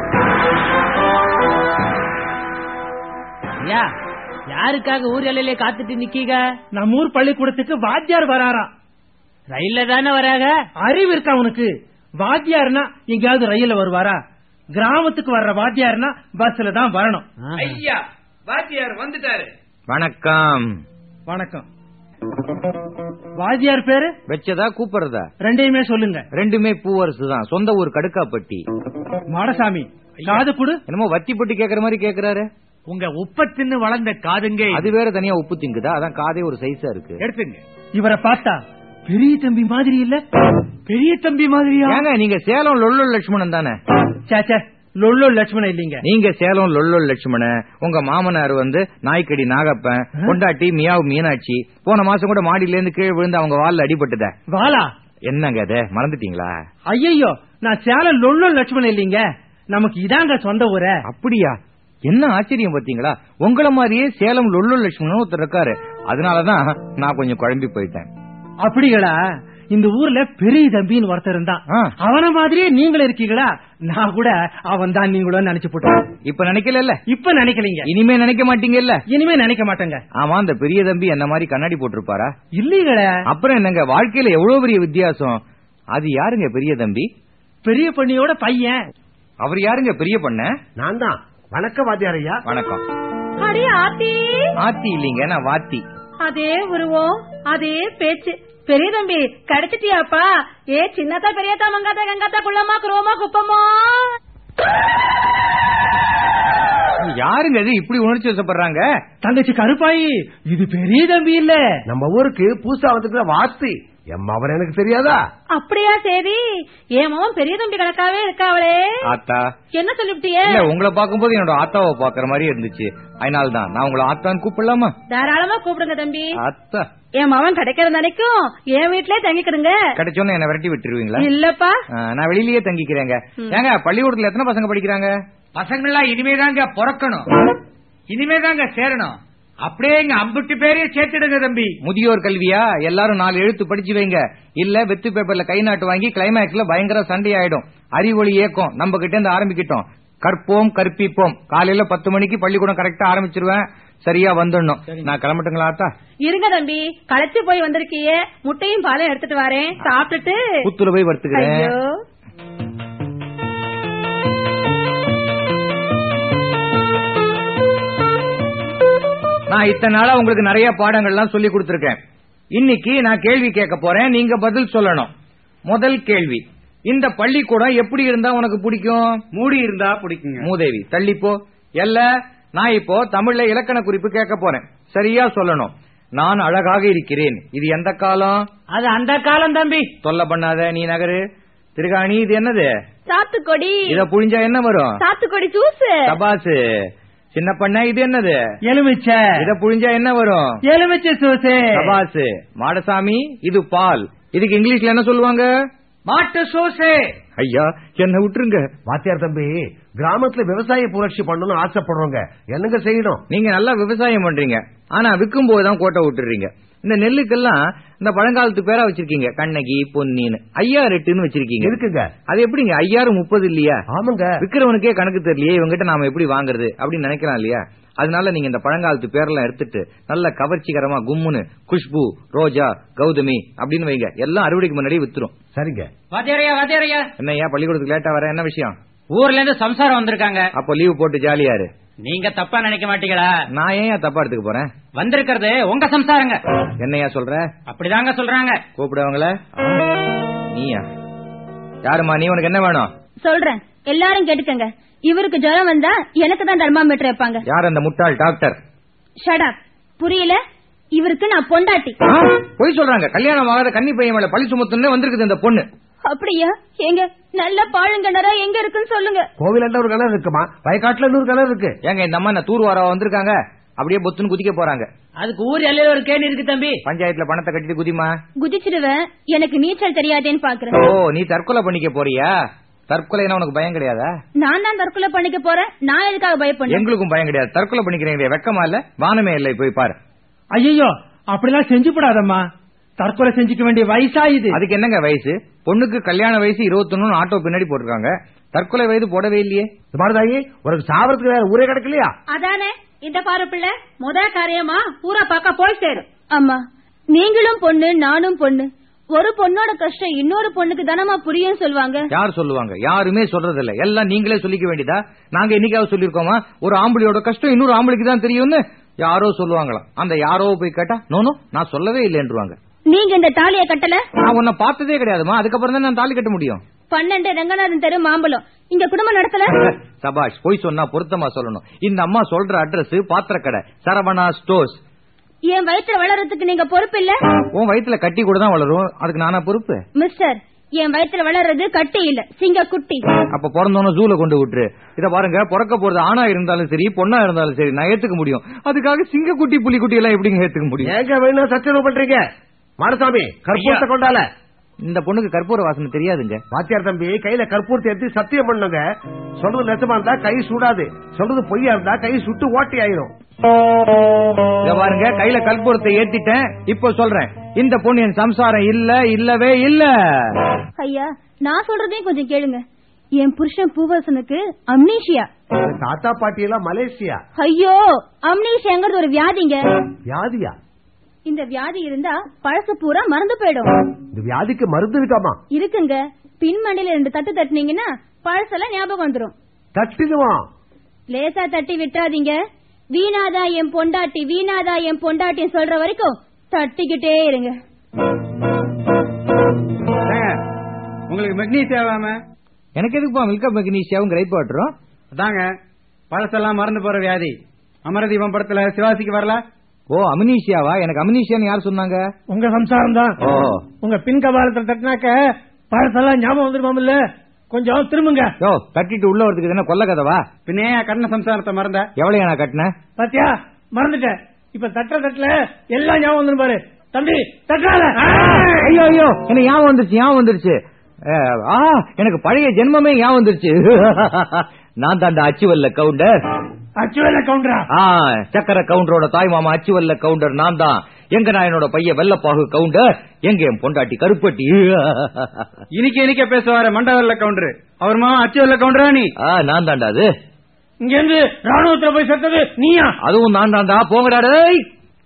ஐயா யாருக்காக ஊர் எல்லையிலே காத்துட்டு நிக்கீங்க நம்ம ஊர் பள்ளிக்கூடத்துக்கு வாத்தியார் வராராம் ரயில்ல தானே வராங்க அறிவு இருக்கா உனக்கு வாத்தியார்னா எங்கேயாவது ரயில்ல வருவாரா கிராமத்துக்கு வர்ற வாத்தியார்னா பஸ்ல தான் வரணும் ஐயா வாத்தியார் வந்துட்டாரு வணக்கம் வணக்கம் வாத்தியார் பேரு வச்சதா கூப்பிடுறதா ரெண்டையுமே சொல்லுங்க ரெண்டுமே பூவரசு தான் சொந்த ஊர் கடுக்காப்பட்டி மாடசாமி காது குடு என்னமோ வத்தி பொட்டி கேக்குற மாதிரி கேக்குறாரு உங்க உப்பத்தின்னு வளர்ந்த காதுங்க இது. அது வேற தனியா உப்பு திங்குதா அதான் காதே ஒரு சைஸா இருக்கு எடுத்துங்க இவரை பார்த்தா பெரிய தம்பி மாதிரி இல்ல பெரிய தம்பி மாதிரியா ஏங்க நீங்க சேலம் லொல்லு லட்சுமணன் தானே சேச்சே லொல்லோ லட்சுமணன் இல்லீங்க நீங்க சேலம் லொல்லு லட்சுமணன் உங்க மாமனார் வந்து நாய்க்கடி நாகப்பன் கொண்டாட்டி மியாவு மீனாட்சி போன மாசம் கூட மாடியில இருந்து கீழே விழுந்து அவங்க வால்ல அடிபட்டுத வாலா என்னங்க அது மறந்துட்டீங்களா ஐயோ நான் சேலம் லொல்லோ லட்சுமணன் இல்லீங்க நமக்கு இதாங்க சொந்த ஊர அப்படியா என்ன ஆச்சரியம் பாத்தீங்களா உங்கள மாதிரியே சேலம் லொல்லு லட்சுமணன் ஒருத்தர் இருக்காரு அதனாலதான் நான் கொஞ்சம் குழம்பி போயிட்டேன் அப்படிங்களா இந்த ஊர்ல பெரிய தம்பின்னு ஒருத்தர் இருந்தான் ஆ. அவன மாதிரியே நீங்களும் இருக்கீங்களா நான் கூட அவன் தான் நீங்களும் நினைச்சு போட்டேன் இப்ப நினைக்கல இப்ப நினைக்கலீங்க இனிமே நினைக்க மாட்டீங்கல்ல இனிமே நினைக்க மாட்டேங்க ஆமா அந்த பெரிய தம்பி என்ன மாதிரி கண்ணாடி போட்டிருப்பாரா இல்லீங்களே அப்புறம் என்னங்க வாழ்க்கையில எவ்வளவு பெரிய வித்தியாசம் அது யாருங்க பெரிய தம்பி பெரிய பண்ணியோட பையன் அவர் யாருங்க பெரிய பண்ண நான் தான் வணக்கம் வாத்தியார் ஐயா வணக்கம் அடி ஆத்தி ஆத்தி இல்லீங்க நான் வாத்தி அதே உருவம் அதே பேச்சு பெரிய தம்பி கிடைச்சிட்டியாப்பா ஏ சின்னதா பெரியதா மங்காத்தா கங்காத்தா குள்ளமா குரோமா குப்பமா யாருங்க இது இப்படி உணர்ச்சி வசப்படுறாங்க தங்கச்சி கருப்பாயி இது பெரிய தம்பி இல்ல நம்ம ஊருக்கு புதுசா வந்துக்கிற வாத்தி எம்மா அவர் எனக்கு தெரியாதா அப்படியா சரி என் மகன் பெரிய தம்பி கணக்காவே இருக்காவளே ஆத்தா என்ன சொல்லிவிட்டியே இல்ல உங்களை பாக்கும்போது என்னோட ஆத்தாவை பாக்குற மாதிரி இருந்துச்சு அதனால தான் நான் உங்களை ஆத்தான்னு கூப்பிடலாமா தாராளமா கூப்பிடுங்க தம்பி அத்தா என் மகன் கிடைக்கிற நினைக்கும் என் வீட்லயே தங்கிக்கிடுங்க கிடைச்சோன்னு என்ன விரட்டி விட்டுருவீங்களா இல்லப்பா ஆ, நான் வெளியிலேயே தங்கிக்கிறேங்க ஏங்க பள்ளிக்கூடத்துல எத்தனை பசங்க படிக்கிறாங்க பசங்கள்லாம் இனிமேதாங்க பிறக்கணும் இனிமேதாங்க சேரணும் அப்படியே இங்க அம்புட்டு பேரையும் சேர்த்துடுங்க தம்பி முதியோர் கல்வியா எல்லாரும் நாலு எழுத்து படிச்சு வைங்க இல்ல வெத்து பேப்பர்ல கை நாட்டு வாங்கி கிளைமேக்ஸ்ல பயங்கர சண்டை ஆயிடும் அறிவொளி இயக்கம் நம்ம கிட்ட இருந்து ஆரம்பிக்கிட்டோம் கற்போம் கற்பிப்போம் காலையில பத்து மணிக்கு பள்ளிக்கூடம் கரெக்டா ஆரம்பிச்சிருவேன் சரியா வந்துடணும் நான் கிளம்பட்டுங்களா ஆத்தா இருங்க தம்பி களைச்சு போய் வந்திருக்கியே முட்டையும் பாலையும் எடுத்துட்டு வரேன் சாப்பிட்டுட்டு புத்துல போய் வறுத்துக்கிறேன் ஐயோ நான் இத்தனை நாளா உங்களுக்கு நிறைய பாடங்கள்லாம் சொல்லி கொடுத்திருக்கேன் இன்னைக்கு நான் கேள்வி கேட்க போறேன் நீங்க பதில் சொல்லணும் முதல் கேள்வி இந்த பள்ளிக்கூடம் எப்படி இருந்தா உனக்கு பிடிக்கும் மூடி இருந்தா பிடிக்குங்க மூதேவி தள்ளிப்போ எல்ல நான் இப்போ தமிழ்ல இலக்கண குறிப்பு கேட்க போறேன் சரியா சொல்லணும் நான் அழகாக இருக்கிறேன் இது எந்த காலம் அது அந்த காலம் தம்பி தொல்லை பண்ணாத நீ நகரு திருகாணி இது என்னது சாத்துக்கொடி இத புழிஞ்சா என்ன வரும் சாத்துக்கொடி ஜூஸ் தபாசு சின்ன பண்ண இது என்னது எலுமிச்ச இத புழிஞ்சா என்ன வரும் எலுமிச்சை சோசே தபாசு மாடசாமி இது பால் இதுக்கு இங்கிலீஷ்ல என்ன சொல்லுவாங்க மாட்டு சோசே ஐயா என்ன விட்டுருங்க வாத்தியார் தம்பி கிராமத்துல விவசாய புரட்சி பண்ணணும்னு ஆசைப்படுறோங்க என்னங்க செய்யணும் நீங்க நல்லா விவசாயம் பண்றீங்க ஆனா விற்கும் போதுதான் கோட்டை விட்டுறீங்க இந்த நெல்லுக்கெல்லாம் இந்த பழங்காலத்து பேரா வச்சிருக்கீங்க கண்ணகி பொன்னின்னு ஐயாறு எட்டுன்னு வச்சிருக்கீங்க இருக்குங்க அது எப்படிங்க ஐயாறு முப்பது இல்லையா ஆமாங்க விக்கிறவனுக்கே கணக்கு தெரியலையே இவங்கிட்ட நாம எப்படி வாங்குறது அப்படின்னு நினைக்கலாம் இல்லையா அதனால நீங்க இந்த பழங்காலத்து பேரெல்லாம் எடுத்துட்டு நல்ல கவர்ச்சிகரமா கும்முன்னு குஷ்பு ரோஜா கௌதமி அப்படின்னு வைங்க எல்லாம் அறுவடைக்கு முன்னாடி வித்துரும் சரிங்க வாத்தியாரையா வாத்தியாரையா என்னய்யா பள்ளிக்கூடத்துக்கு லேட்டா வர என்ன விஷயம் ஊர்ல இருந்து சம்சாரம் வந்திருக்காங்க அப்போ லீவ் போட்டு ஜாலியாரு நீங்க தப்பா நினைக்க மாட்டீங்களா நான் ஏன் தப்பா எடுத்துக்க போறேன் வந்திருக்கிறது உங்க சம்சாரங்க என்னையா சொல்ற அப்படிதாங்க சொல்றாங்க கூப்பிடுவாங்கள நீயா யாருமா நீ உனக்கு என்ன வேணும் சொல்றேன் எல்லாரும் கேட்டுக்கங்க இவருக்கு ஜுரம் வந்தா எனக்கு தான் தெர்மாமீட்டர் வைப்பாங்க யார் அந்த முட்டாள் டாக்டர் ஷடாப் புரியல இவருக்கு நான் பொண்டாட்டி ஆ, பொய் சொல்றாங்க கல்யாணம் ஆகாத கன்னி பையன் மேல பழி சுமத்துன்னு வந்திருக்குது இந்த பொண்ணு அப்படியா எங்க நல்ல பாழுங்கிணறா எங்க இருக்குன்னு சொல்லுங்க கோவிலாண்ட ஒரு கிணறு இருக்குமா வயக்காட்டுல இன்னொரு கிணறு இருக்கு ஏங்க இந்த அம்மா என்ன தூர் வாரா வந்திருக்காங்க அப்படியே பொத்துன்னு குதிக்க போறாங்க அதுக்கு ஊர் எல்லையில ஒரு கேணி இருக்கு தம்பி பஞ்சாயத்துல பணத்தை கட்டிட்டு குதிமா குதிச்சிடுவேன் எனக்கு நீச்சல் தெரியாதேன்னு பாக்குறேன் ஓ நீ தற்கொலை பண்ணிக்க போறியா தற்கொலைனா உனக்கு பயம் கிடையாதா நான் தான் தற்கொலை பண்ணிக்க போறேன் நான் எதுக்காக பயப்படணும் எங்களுக்கும் பயம் கிடையாது தற்கொலை பண்ணிக்கிறீங்க வெக்கமா இல்ல வானமே இல்லை போய் பாரு ஐயோ அப்படிலாம் செஞ்சுப்படாதம்மா தற்கொலை செஞ்சுக்க வேண்டிய வயசா இது அதுக்கு என்னங்க வயசு பொண்ணுக்கு கல்யாண வயசு இருபத்தொன்னு ஆட்டோ பின்னாடி போட்டிருக்காங்க தற்கொலை வயது போடவே இல்லையே மாரதாயி உனக்கு சாவறதுக்கு வேற ஊரே கிடைக்கலையா அதானே இந்த பாரு பிள்ளை முத காரியமா ஊரை பார்க்க போய் சேரும் அம்மா நீங்களும் பொண்ணு நானும் பொண்ணு ஒரு பொண்ணோட கஷ்டம் இன்னொரு பொண்ணுக்கு தானமா புரியும் சொல்லுவாங்க யார் சொல்லுவாங்க யாருமே சொல்றது இல்ல எல்லாம் நீங்களே சொல்லிக்க வேண்டியதா நாங்க என்னைக்காவது சொல்லிருக்கோமா ஒரு ஆம்பளையோட கஷ்டம் இன்னொரு ஆம்பளைக்கு தான் தெரியும்னு யாரோ சொல்லுவாங்களாம் அந்த யாரோ போய் கேட்டா நோனோ நான் சொல்லவே இல்லைன்றுவாங்க நீங்க இந்த தாலிய கட்டல நான் உன்னை பார்த்ததே கிடையாதுமா அதுக்கப்புறம் தான் நான் தாலி கட்ட முடியும் பன்னெண்டு ரங்கநாதன் தெரு மாம்பழம் இங்க குடும்பம் நடத்தல சபாஷ் போய் சொன்னா பொருத்தமா சொல்லணும் இந்த அம்மா சொல்ற அட்ரஸ் பாத்திரக்கடை சரவணா ஸ்டோர்ஸ் என் வயித்துல வளர்றதுக்கு நீங்க பொறுப்பு இல்ல உன் வயித்துல கட்டி கூட தான் வளரும் அதுக்கு நானா பொறுப்பு மிஸ்டர் என் வயித்துல வளர்றது கட்டி இல்ல சிங்க குட்டி அப்ப பிறந்தோன்னு ஜூல கொண்டு விட்டுரு இத பாருங்க பிறக்க போறது ஆணா இருந்தாலும் சரி பொண்ணா இருந்தாலும் சரி நான் ஏத்துக்க முடியும் அதுக்காக சிங்கக்குட்டி புலிக்குட்டி எல்லாம் எப்படிங்க ஏத்துக்க முடியும் ஏங்க வேணும் சத்தியம் பண்றீங்க மாரசாமி கற்பூரத்தை கொண்டால இந்த பொண்ணுக்கு கற்பூர வாசனை தெரியாதுங்க வாத்தியார் தம்பி கையில கற்பூரத்தை எடுத்து சத்தியம் பண்ணுங்க சொல்றது நெசமா இருந்தா கை சுடாது சொல்றது பொய்யா இருந்தா கை சுட்டு ஓட்டி ஆயிரும் இத பாருங்க கையில கற்பூரத்தை ஏத்திட்டேன் இப்போ சொல்றேன் இந்த பொண்ணு என் சம்சாரம் இல்ல இல்லவே இல்ல ஐயா நான் சொல்றதையும் கொஞ்சம் கேளுங்க என் புருஷன் பூவசனுக்கு அம்னீஷியா தாத்தா பாட்டி எல்லாம் மலேசியா ஐயோ அம்னீஷியாங்கிறது ஒரு வியாதிங்க வியாதியா இந்த வியாதி இருந்தா பழசு பூரா மறந்து போயிடும் இந்த வியாதிக்கு மருந்து இருக்காமா இருக்குங்க பின்மண்டில ரெண்டு தட்டு தட்டுனீங்கன்னா பழசெல்லாம் ஞாபகம் வந்துரும் தட்டிடுவான் லேசா தட்டி விட்டுறாதீங்க வீணாதா என் பொண்டாட்டி வீணாதா என் பொண்டாட்டின்னு சொல்ற வரைக்கும் தட்டிக்கிட்டே இருங்க உங்களுக்கு மெக்னீஸ் தேவாம எனக்கு எதுக்குப்பா மில்கா மெக்னீஷியாவும் கிரைப் வாட்டரும் அதாங்க பழசெல்லாம் மறந்து போற வியாதி அமரதீபம் படத்துல சிவாசிக்கு வரல ஓ அமினீஷியாவா எனக்கு அமினீஷியான்னு யார் சொன்னாங்க உங்க சம்சாரம் தான் ஓ உங்க பின் கபாலத்துல தட்டினாக்க பழசெல்லாம் ஞாபகம் வந்துருமாமில்ல கொஞ்சம் திரும்புங்க யோ கட்டிட்டு உள்ள வரதுக்கு என்ன கொல்ல கதவா பின்னே கண்ண சம்சாரத்தை மறந்த எவ்வளவு நான் கட்டினேன் பாத்தியா மறந்துட்டேன் இப்ப தட்டுற தட்டுல எல்லாம் ஞாபகம் வந்துரும் பாரு தம்பி தட்டாத ஐயோ ஐயோ எனக்கு ஞாபகம் வந்துருச்சு ஞாபகம் வந்துருச்சு அஹ், ஆ எனக்கு பழைய ஜென்மமே ஞாபகம் வந்துருச்சு நான் தாண்டா அச்சுவல்ல கவுண்டர் அச்சுவேல கவுண்டரா ஆ சக்கர கவுண்டரோட தாய் மாமா அச்சுவல்ல கவுண்டர் நான் தான் எங்க நான் என்னோட பையன் வெள்ளப்பாகு கவுண்டர் எங்க என் பொண்டாட்டி கருப்பட்டி இனிக்க இனிக்க பேசுவாரு மண்டவல்ல கவுண்டர் அவர் மாமா அச்சுவல்ல கவுண்டரா நீ ஆ நான் தாண்டா அது இங்க இருந்து ராணுவத்துல போய் செத்தது நீயா அதுவும் நான் தாண்டா போங்கடா டேய்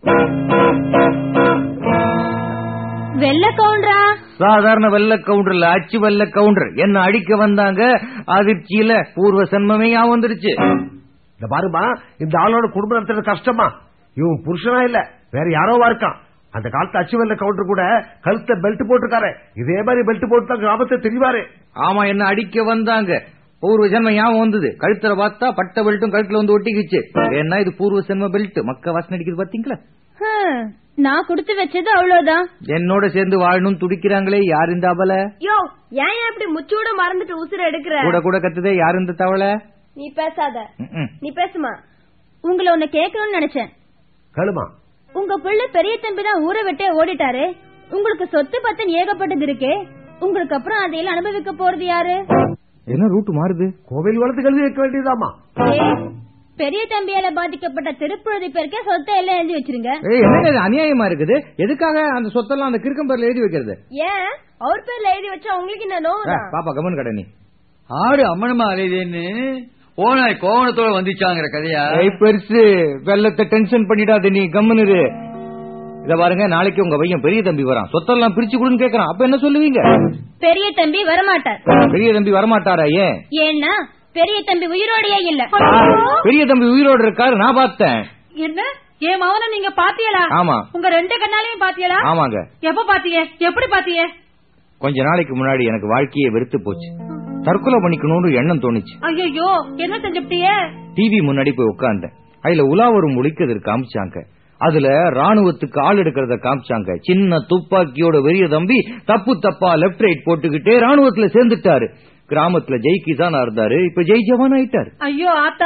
வெள்ள கவுண்டரா சாதாரண வெள்ள கவுண்டர் இல்ல அச்சு வெள்ள கவுண்டர் என்ன அடிக்க வந்தாங்க அதிர்ச்சியில பூர்வ சென்மமே ஞாபகம் வந்துருச்சு இந்த பாருமா இந்த ஆளோட குடும்பம் நடத்துறது கஷ்டமா இவன் புருஷனா இல்ல வேற யாரோவா இருக்கான் அந்த காலத்து அச்சுவல்ல கவுண்டர் கூட கழுத்த பெல்ட் போட்டிருக்காரு இதே மாதிரி பெல்ட் போட்டு தான் கிராமத்தை தெரிவாரு ஆமா என்ன அடிக்க வந்தாங்க பூர்வ ஜென்ம ஞாபகம் வந்தது கழுத்துல பார்த்தா பட்ட பெல்ட்டும் கழுத்துல வந்து ஒட்டிக்கிச்சு ஏன்னா இது பூர்வ சென்ம பெல்ட் மக்க வாசனை அடிக்குது பாத்தீங்களா ஹம், நான் கொடுத்து வச்சது அவ்வளவுதான் என்னோட சேர்ந்து வாழணும் துடிக்கிறாங்களே யார் இந்த அபல யோ ஏன் இப்படி முச்சூட மறந்துட்டு உசுர எடுக்கிற கூட கூட கத்துதே யார் இந்த தவளை நீ பேசாத ம்ம். நீ பேசுமா உங்களை ஒண்ணு கேட்கணும்னு நினைச்சேன் கழுமா உங்க பிள்ளை பெரிய தம்பி தான் ஊரை விட்டே ஓடிட்டாரு உங்களுக்கு சொத்து பத்தன் ஏகப்பட்டது இருக்கே உங்களுக்கு அப்புறம் அதையெல்லாம் அனுபவிக்க போறது யாரு என்ன ரூட் மாறுது கோவில் வளர்த்து கழுதி வைக்க வேண்டியதாமா ஏ, பெரிய தம்பியால பாதிக்கப்பட்ட திருப்புழுதி பேருக்கே சொத்தை எல்லாம் எழுதி வச்சிருங்க ஏய் என்னங்க இது அநியாயமா இருக்குது எதுக்காக அந்த சொத்தெல்லாம் அந்த கிறுக்கம்பேர்ல எழுதி வைக்கிறது ஏன் அவர் பேர்ல எழுதி வச்சா உங்களுக்கு என்ன நோவு ஏ, பாப்பா கமன் கடை நீ ஆடு அம்மனமா அலையுதேன்னு ஓனாய் கோவணத்தோட வந்துச்சாங்கிற கதையா ஏய் பெருசு வெள்ளத்தை டென்ஷன் பண்ணிடாத நீ கம்முனு இரு. இத பாருங்க நாளைக்கு உங்க பையன் பெரிய தம்பி வரான் சொத்தெல்லாம் பிரிச்சு கொடுன்னு கேக்குறான் அப்ப என்ன சொல்லுவீங்க பெரிய தம்பி வரமாட்டார் பெரிய தம்பி வரமாட்டாரா ஏன் ஏன்னா பெரிய தம்பி உயிரோடையே இல்ல பெரிய தம்பி உயிரோடு இருக்காரு நான் பார்த்தேன் என்ன என் மவனை நீங்க பாத்தியலா ஆமா உங்க ரெண்டு கண்ணாலையும் பாத்தியலா ஆமாங்க எப்ப பாத்தீங்க எப்படி பாத்தீங்க கொஞ்ச நாளைக்கு முன்னாடி எனக்கு வாழ்க்கையே வெறுத்து போச்சு தற்கொலை பண்ணிக்கணும்னு எண்ணம் தோணுச்சு ஐயோ என்ன செஞ்சுட்டியே டிவி முன்னாடி போய் உட்கார்ந்தேன் அதுல உலா வரும் ஒழிக்கிறது காமிச்சாங்க அதுல ராணுவத்துக்கு ஆள் எடுக்கிறத காமிச்சாங்க சின்ன துப்பாக்கியோட வெறிய தம்பி தப்பு தப்பா லெப்ட் ரைட் போட்டுக்கிட்டே ராணுவத்துல சேர்ந்துட்டாரு கிராமத்துல ஜெய் கிசானா இருந்தாரு இப்ப ஜெய் ஜவான் ஆயிட்டாரு ஐயோ ஆத்தா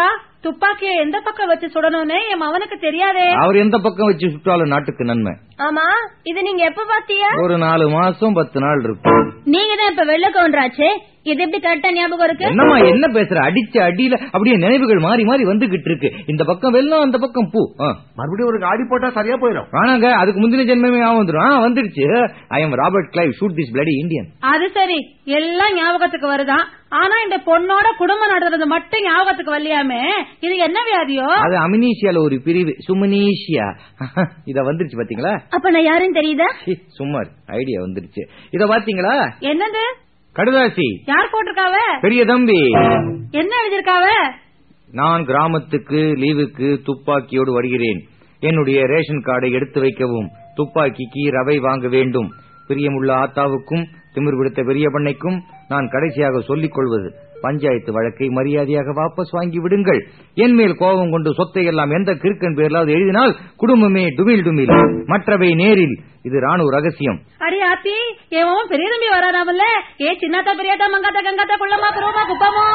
துப்பாக்கிய எந்த பக்கம் வச்சு சுடணும்னு என் மவனுக்கு தெரியாதே அவர் எந்த பக்கம் வச்சு சுட்டாலும் நாட்டுக்கு நன்மை ஆமா இது நீங்க எப்ப பாத்தியா ஒரு நாலு மாசம் பத்து நாள் இருக்கும் நீங்க தான் இப்ப வெள்ள கவுண்டராச்சே இது எப்படி கரெக்டா ஞாபகம் இருக்கு என்னம்மா என்ன பேசுற அடிச்ச அடியில அப்படியே நினைவுகள் மாறி மாறி வந்துகிட்டு இருக்கு இந்த பக்கம் வெள்ளம் அந்த பக்கம் பூ ஆ. மறுபடியும் ஒரு காடி போட்டா சரியா போயிடும் ஆனாங்க அதுக்கு முந்தின ஜென்மமே ஞாபகம் வந்துடும் ஆ, வந்துடுச்சு I am Robert Clive shoot this bloody Indian அது சரி எல்லாம் ஞாபகத்துக்கு வருதான் ஆனா இந்த பொண்ணோட குடும்பம் நடத்துறது மட்டும் ஞாபகத்துக்கு வரலையாமே இது என்ன வியாதியோ அது அமினீஷியால ஒரு பிரிவு சுமனீஷியா இத வந்துருச்சு பாத்தீங்களா அப்ப நான் யாருன்னு தெரியுதா சி, சுமார் ஐடியா வந்துருச்சு இத பாத்தீங்களா என்னது கடுதாசி யார் போட்டிருக்காவ பெரிய தம்பி என்ன எழுதிருக்காவ நான் கிராமத்துக்கு லீவுக்கு துப்பாக்கியோடு வருகிறேன் என்னுடைய ரேஷன் கார்டை எடுத்து வைக்கவும் துப்பாக்கிக்கு ரவை வாங்க வேண்டும் பிரியமுள்ள ஆத்தாவுக்கும் திமிர் பிடித்த பெரிய பண்ணைக்கும் நான் கடைசியாக சொல்லிக் கொள்வது பஞ்சாயத்து வழக்கை மரியாதையாக வாபஸ் வாங்கி விடுங்கள் என் மேல் கோபம் கொண்டு சொத்தை எல்லாம் எந்த கிறுக்கன் பேர்லாவது எழுதினால் குடும்பமே டுமில் டுமில் மற்றவை நேரில் இது ராணுவ ரகசியம் அடி ஆத்தி ஏன் பெரிய தம்பி வராதாமல்ல ஏ சின்னாத்தா பெரியாத்தா மங்காத்தா கங்காத்தா குள்ளமா குருவமா குப்பமா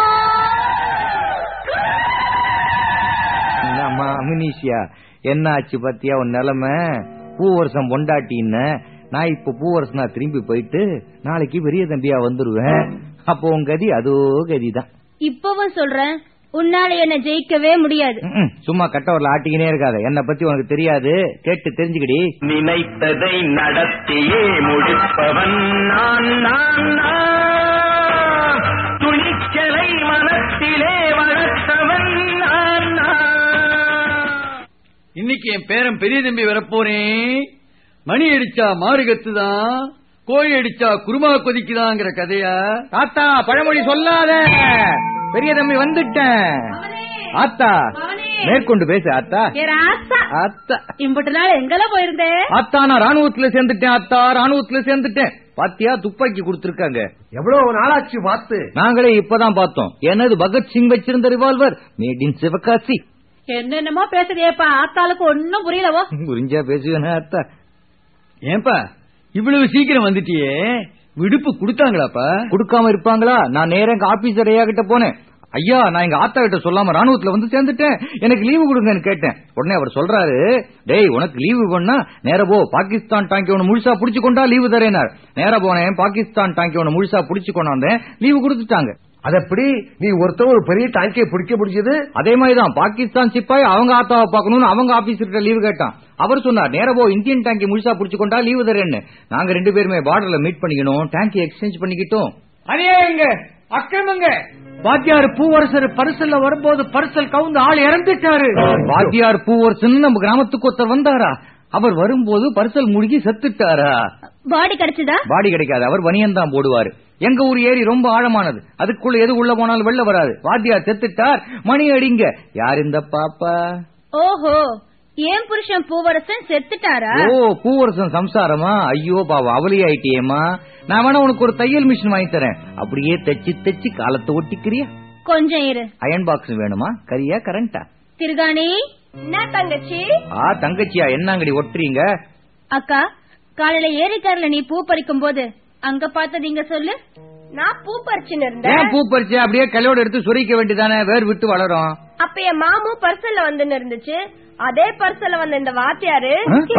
என்னம்மா அமினிஷியா என்ன ஆச்சு பாத்தியா உன் நிலைமை பூவரசம் பொண்டாட்டின்னு நான் இப்ப பூவரசனா திரும்பி போயிட்டு நாளைக்கு பெரிய தம்பியா வந்துருவேன் அப்போ உன் கதி அதோ கதிதான் இப்பவும் சொல்றேன் உன்னால என்ன ஜெயிக்கவே முடியாது ம்ம். சும்மா கட்டவரில் ஆட்டிக்கினே இருக்காத என்ன பத்தி உனக்கு தெரியாது கேட்டு தெரிஞ்சுக்கடி நினைத்ததை நடத்தியே முடிப்பவன் நான் நான் நான். துணிச்சலை மனத்திலே வளர்த்தவன் நான் நான். இன்னைக்கு என் பேரன் பெரிய தம்பி வரப்போறேன் மணி அடிச்சா மாறு கத்துதான் கோழி அடிச்சா குருமா கொதிக்குதாங்கிற கதையா தாத்தா பழமொழி சொல்லாத பெரிய தம்பி வந்துட்டேன் ஆத்தா மேற்கொண்டு பேசு ஆத்தா ஏ ராசா ஆத்தா இம்புட்டு நாள் எங்கெல்லாம் போயிருந்தே ஆத்தா நான் ராணுவத்துல சேர்ந்துட்டேன் ஆத்தா ராணுவத்துல சேர்ந்துட்டேன் பாத்தியா துப்பாக்கி கொடுத்திருக்காங்க எவ்வளவு நாளாச்சு பார்த்து நாங்களே இப்பதான் பார்த்தோம் எனது பகத்சிங் வச்சிருந்த ரிவால்வர் மேட் இன் சிவகாசி என்னென்னமோ பேசுறியேப்பா ஆத்தாளுக்கு ஒன்னும் புரியலவோ புரிஞ்சா பேசுவேனா அத்தா ஏன்பா இவ்வளவு சீக்கிரம் வந்துட்டியே விடுப்பு கொடுத்தாங்களாப்பா கொடுக்காம இருப்பாங்களா நான் நேரா எங்க ஆபீசர் ஐயா கிட்ட போனேன் ஐயா நான் எங்க ஆத்தா கிட்ட சொல்லாம ராணுவத்துல வந்து சேர்ந்துட்டேன் எனக்கு லீவு கொடுங்கன்னு கேட்டேன் உடனே அவர் சொல்றாரு டேய் உனக்கு லீவு வேணா நேரா போ பாகிஸ்தான் டாங்கி ஒன்னு முழுசா புடிச்சு கொண்டா லீவு தரேனார் நேரா போனேன் பாகிஸ்தான் டாங்கி ஒன்னு முழுசா புடிச்சு கொண்டாந்தேன் லீவு கொடுத்துட்டாங்க அது எப்படி நீ ஒருத்தன் ஒரு பெரிய டாங்கியை பிடிக்க முடிஞ்சது அதே மாதிரிதான் பாகிஸ்தான் சிப்பாய் அவங்க ஆத்தாவை பார்க்கணும்னு அவங்க ஆபீசர்கிட்ட லீவு கேட்டான் அவர் சொன்னார் நேரா போ இந்தியன் டேங்கி முழுசா புடிச்சு கொண்டா லீவு தரேன்னு நாங்க ரெண்டு பேருமே பார்டர்ல மீட் பண்ணிக்கணும் டேங்கி எக்ஸ்சேஞ்ச் பண்ணிக்கிட்டோம் அநியாயங்க அக்கிரமங்க வாத்தியார் பூவரசர் பரிசல்ல வரும்போது பரிசல் கவுந்து ஆள் இறந்துட்டாரு வாத்தியார் பூவரசன் நம்ம கிராமத்துக்கு ஒருத்தர் வந்தாரா அவர் வரும்போது பரிசல் முழுகி செத்துட்டாரா பாடி கிடைச்சதா பாடி கிடைக்காது அவர் பனியன் தான் போடுவாரு எங்க ஊர் ஏரி ரொம்ப ஆழமானது அதுக்குள்ள எது உள்ள போனாலும் வெளில வராது வாத்தியார் செத்துட்டார் மணி அடிங்க யார் இந்த பாப்பா ஓஹோ ஏன் புருஷன் பூவரசன் செத்துட்டாரா ஓ பூவரசன் சம்சாரமா ஐயோ பாவம் அவளி ஆயிட்டியேமா நான் வேணா உனக்கு ஒரு தையல் மிஷின் வாங்கி தரேன் அப்படியே தைச்சு தைச்சு காலத்தை ஒட்டிக்கிறியா கொஞ்சம் இரு அயன் பாக்ஸ் வேணுமா கரியா கரண்டா திருகாணி என்ன தங்கச்சி ஆ தங்கச்சியா என்னங்கடி ஒட்டுறீங்க அக்கா காலையில ஏரிக்காரில நீ பூ பறிக்கும் போது அங்க பார்த்தது இங்க சொல்லு நான் பூ பறிச்சுன்னு ஏன் பூ பறிச்சு அப்படியே கலையோட எடுத்து சொரிக்க வேண்டியதானே வேர் விட்டு வளரும் அப்ப என் மாமு பர்சல்ல வந்துன்னு இருந்துச்சு அதே பர்சல்ல வந்த இந்த வாத்தியாரு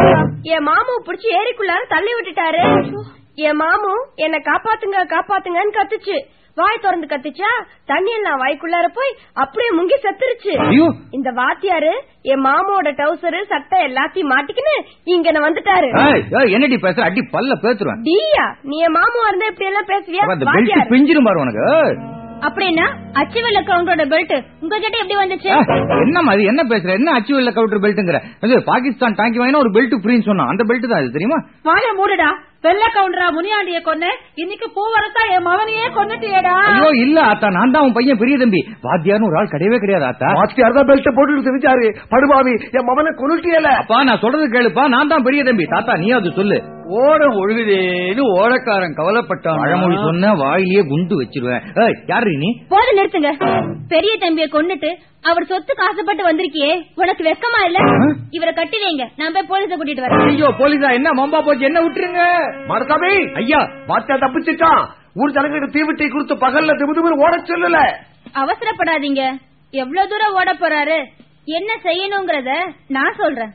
என் மாமு புடிச்சு ஏரிக்குள்ளார தள்ளி விட்டுட்டாரு என் மாமு என்ன காப்பாத்துங்க காப்பாத்துங்கன்னு கத்துச்சு வாய் திறந்து கத்துச்சா தண்ணி எல்லாம் வாய்க்குள்ளார போய் அப்படியே முங்கி செத்துருச்சு ஐயோ இந்த வாத்தியாரு என் மாமோட டவுசரு சட்டை எல்லாத்தையும் மாட்டிக்கின்னு இங்க வந்துட்டாரு ஏய், ஏய், என்னடி பேசுற அடி பல்ல பேத்துருவேன் டியா நீ என் மாமு இருந்தா இப்படி எல்லாம் பேசுவியா அப்ப அந்த பெல்ட் வாத்தியார் பிஞ்சிரும் பாரு உனக்கு ஏய். அப்படின்னா அச்சுவல்ல கவுண்டரோட பெல்ட் உங்ககிட்ட எப்படி வந்துச்சு ஏய், என்ன மாதிரி என்ன பேசுற என்ன அச்சு வெள்ள கவுண்டர் பெல்ட்ங்கிற அது பாகிஸ்தான் டாங்கி வாங்கினா ஒரு பெல்ட் ஃப்ரீன்னு சொன்னான் அந்த பெல்ட் தான் இது தெரியுமா வாய மூடுடா வெள்ள கவுண்டரா முனியாண்டிய கொன்ன இன்னைக்கு பூவரசா என் மகனையே கொன்னுட்டியேடா ஐயோ இல்ல ஆத்தா நான் தான் உன் பையன் பெரிய தம்பி வாத்தியார்னு ஒரு ஆள் கிடையவே கிடையாது ஆத்தா வாத்தியார் தான் பெல்ட் போட்டு தெரிஞ்சாரு படுபாவி என் மகனை கொண்டுட்டியல அப்பா நான் சொல்றது கேளுப்பா நான் தான் பெரிய தம்பி தாத்தா நீ அது சொல்லு ஓடம் ஒழுகுதேன்னு ஓடக்காரன் கவலைப்பட்டான் பழமொழி சொன்ன வாயிலேயே குண்டு வச்சிருவேன் ஏய், யாரு நீ போது நிறுத்துங்க பெரிய தம்பிய கொன்னுட்டு அவர் சொத்துக்கு ஆசைப்பட்டு வந்திருக்கியே உனக்கு வெக்கமா இல்ல இவரை கட்டி வைங்க நான் போய் போலீஸ கூட்டிட்டு வரேன் ஐயோ போலீஸா என்ன மம்பா போச்சு என்ன விட்டுருங்க மரசாமி ஐயா வாத்தியார் தப்பிச்சிட்டான் ஊர் ஜனங்களுக்கு தீவிட்டை கொடுத்து பகல்ல திமுதுமிரு ஓட சொல்லல அவசரப்படாதீங்க எவ்வளவு தூரம் ஓட போறாரு என்ன செய்யணுங்கிறத நான் சொல்றேன்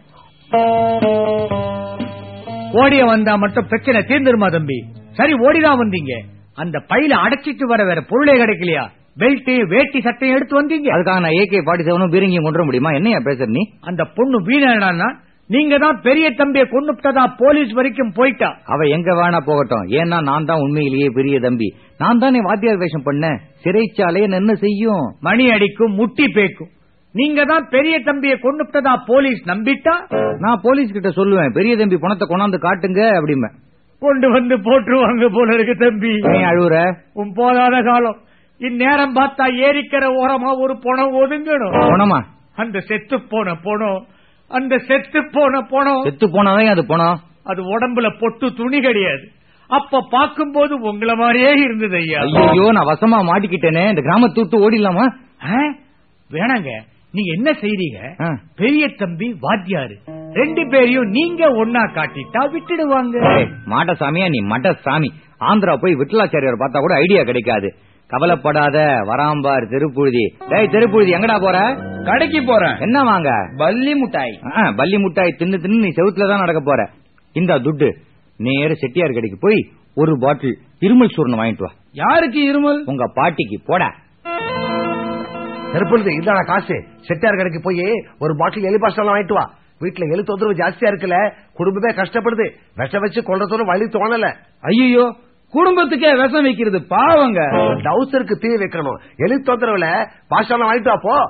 ஓடிய வந்தா மட்டும் பிரச்சனை தீர்ந்துருமா தம்பி சரி ஓடிதான் வந்தீங்க அந்த பையில அடைச்சிட்டு வர வேற பொருளே கிடைக்கலையா பெல்ட் வேட்டி சட்டையும் எடுத்து வந்தீங்க அதுக்காக நான் ஏகே ஃபார்ட்டி செவனும் பீரங்கியும் கொண்டு வர முடியுமா என்னையா பேசுற நீ அந்த பொண்ணு வீணானா நீங்க தான் பெரிய தம்பியை கொண்டுட்டதா போலீஸ் வரைக்கும் போயிட்டா அவ எங்க வேணா போகட்டும் ஏன்னா நான் தான் உண்மையிலேயே பெரிய தம்பி நான் தானே வாத்தியார் வேஷம் பண்ணேன் சிறைச்சாலையை என்ன செய்யும் மணி அடிக்கும் முட்டி பேக்கும் நீங்க தான் பெரிய தம்பியை கொண்டுட்டதா போலீஸ் நம்பிட்டா நான் போலீஸ் கிட்ட சொல்லுவேன் பெரிய தம்பி பணத்தை கொண்டாந்து காட்டுங்க அப்படிம்பேன் கொண்டு வந்து போட்டுருவாங்க போல இருக்கு தம்பி ஏன் அழுவுற உன் போதாத காலம் இந்நேரம் பார்த்தா ஏரிக்கிற ஓரமா ஒரு பணம் ஒதுங்கணும் போனமா அந்த செத்து போன பணம் அந்த செத்து போன பணம் செத்து போனாதான் அது போனோம் அது உடம்புல பொட்டு துணி கிடையாது அப்ப பாக்கும்போது உங்கள மாதிரியே இருந்தது ஐயா ஐயோ நான் வசமா மாட்டிக்கிட்டேனே இந்த கிராமத்தை விட்டு ஓடிடலாமா ஆ? வேணாங்க நீங்க என்ன செய்றீங்க ஆ. பெரிய தம்பி வாத்தியாரு ரெண்டு பேரையும் நீங்க ஒன்னா காட்டிட்டா விட்டுடுவாங்க ஏய், மாட்ட சாமியா நீ மட்ட சாமி ஆந்திரா போய் விட்டலாச்சாரியார் பார்த்தா கூட ஐடியா கிடைக்காது கவலைப்படாத வராம்பார் திருப்புழுதி டேய் திருப்புழுதி எங்கடா போற கடைக்கு போறேன் என்ன வாங்க பல்லி முட்டாய் ஆ, பல்லி முட்டாய் தின்னு தின்னு நீ செவுத்துல தான் நடக்க போற இந்த துட்டு நேர செட்டியார் கடைக்கு போய் ஒரு பாட்டில் இருமல் சூர்ணம் வாங்கிட்டு வா யாருக்கு இருமல் உங்க பாட்டிக்கு போடா நெருப்புழுது இல்லாத காசு செட்டியார் கடைக்கு போய் ஒரு பாட்டில் எலி பாஸ்டெல்லாம் வாங்கிட்டு வா வீட்டுல எலி தொந்தரவு ஜாஸ்தியா இருக்குல்ல குடும்பமே கஷ்டப்படுது விஷம் வச்சு கொள்றதோட வழி தோணல ஐயோ குடும்பத்துக்கே விஷம் வைக்கிறது பாவங்க டவுசருக்கு தீ வைக்கணும் எலி தொந்தரவுல பாஸ்டெல்லாம் வாங்கிட்டு வா போ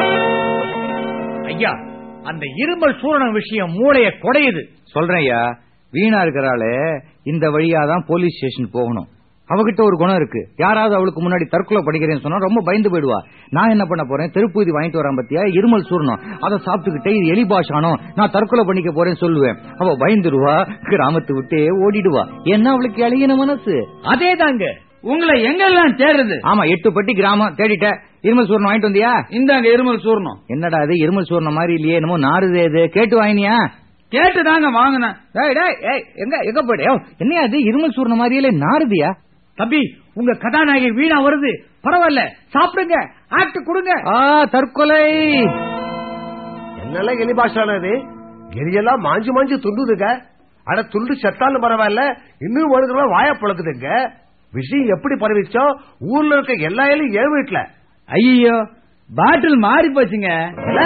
ஐயா அந்த இருமல் சூரணம் விஷயம் மூளைய குடையுது சொல்றேன் ஐயா வீணா இருக்கிறாளே இந்த வழியா தான் போலீஸ் ஸ்டேஷன் போகணும் அவகிட்ட ஒரு குணம் இருக்கு யாராவது அவளுக்கு முன்னாடி தற்கொலை படிக்கிறேன்னு சொன்னா ரொம்ப பயந்து போயிடுவா நான் என்ன பண்ண போறேன் திருப்பதி வாங்கிட்டு வரேன் பத்தியா இருமல் சூரணம் அதை சாப்பிட்டுக்கிட்டே இது எலி பாஷானோ நான் தற்கொலை பண்ணிக்க போறேன்னு சொல்லுவேன் அவ பயந்துருவா கிராமத்தை விட்டே ஓடிடுவா ஏன்னா அவளுக்கு இளையன மனசு அதே தாங்க உங்களை எங்கெல்லாம் தேடுறது ஆமா எட்டு பட்டி கிராமம் தேடிட்ட இருமல் சூரணம் வாங்கிட்டு வந்தியா இந்தாங்க இருமல் சூர்ணம் என்னடா இது இருமல் சூரணம் மாதிரி இல்லையே என்னமோ நாறுதே இது கேட்டு வாங்கினியா கேட்டு தாங்க வாங்கினேன் டேய் டேய் ஏய், எங்க எங்க போயிடு யோவ், என்னையா அது இருமல் சூரணம் மாதிரியே நாறுதியா தம்பி உங்க கதாநாயகி வீணா வருது பரவாயில்ல சாப்பிடுங்க ஆட்டு கொடுங்க ஆ தற்கொலை என்னெல்லாம் எலி பாஷானது எலியெல்லாம் மாஞ்சு மாஞ்சு துண்டுதுங்க அட துண்டு செத்தாலும் பரவாயில்ல இன்னும் ஒழுங்குலாம் வாய பழக்குதுங்க விஷயம் எப்படி பரவிச்சோ ஊர்ல இருக்க எல்லா எலியும் என் வீட்டுல ஐயோ பாட்டில் மாறி போச்சுங்க இல்ல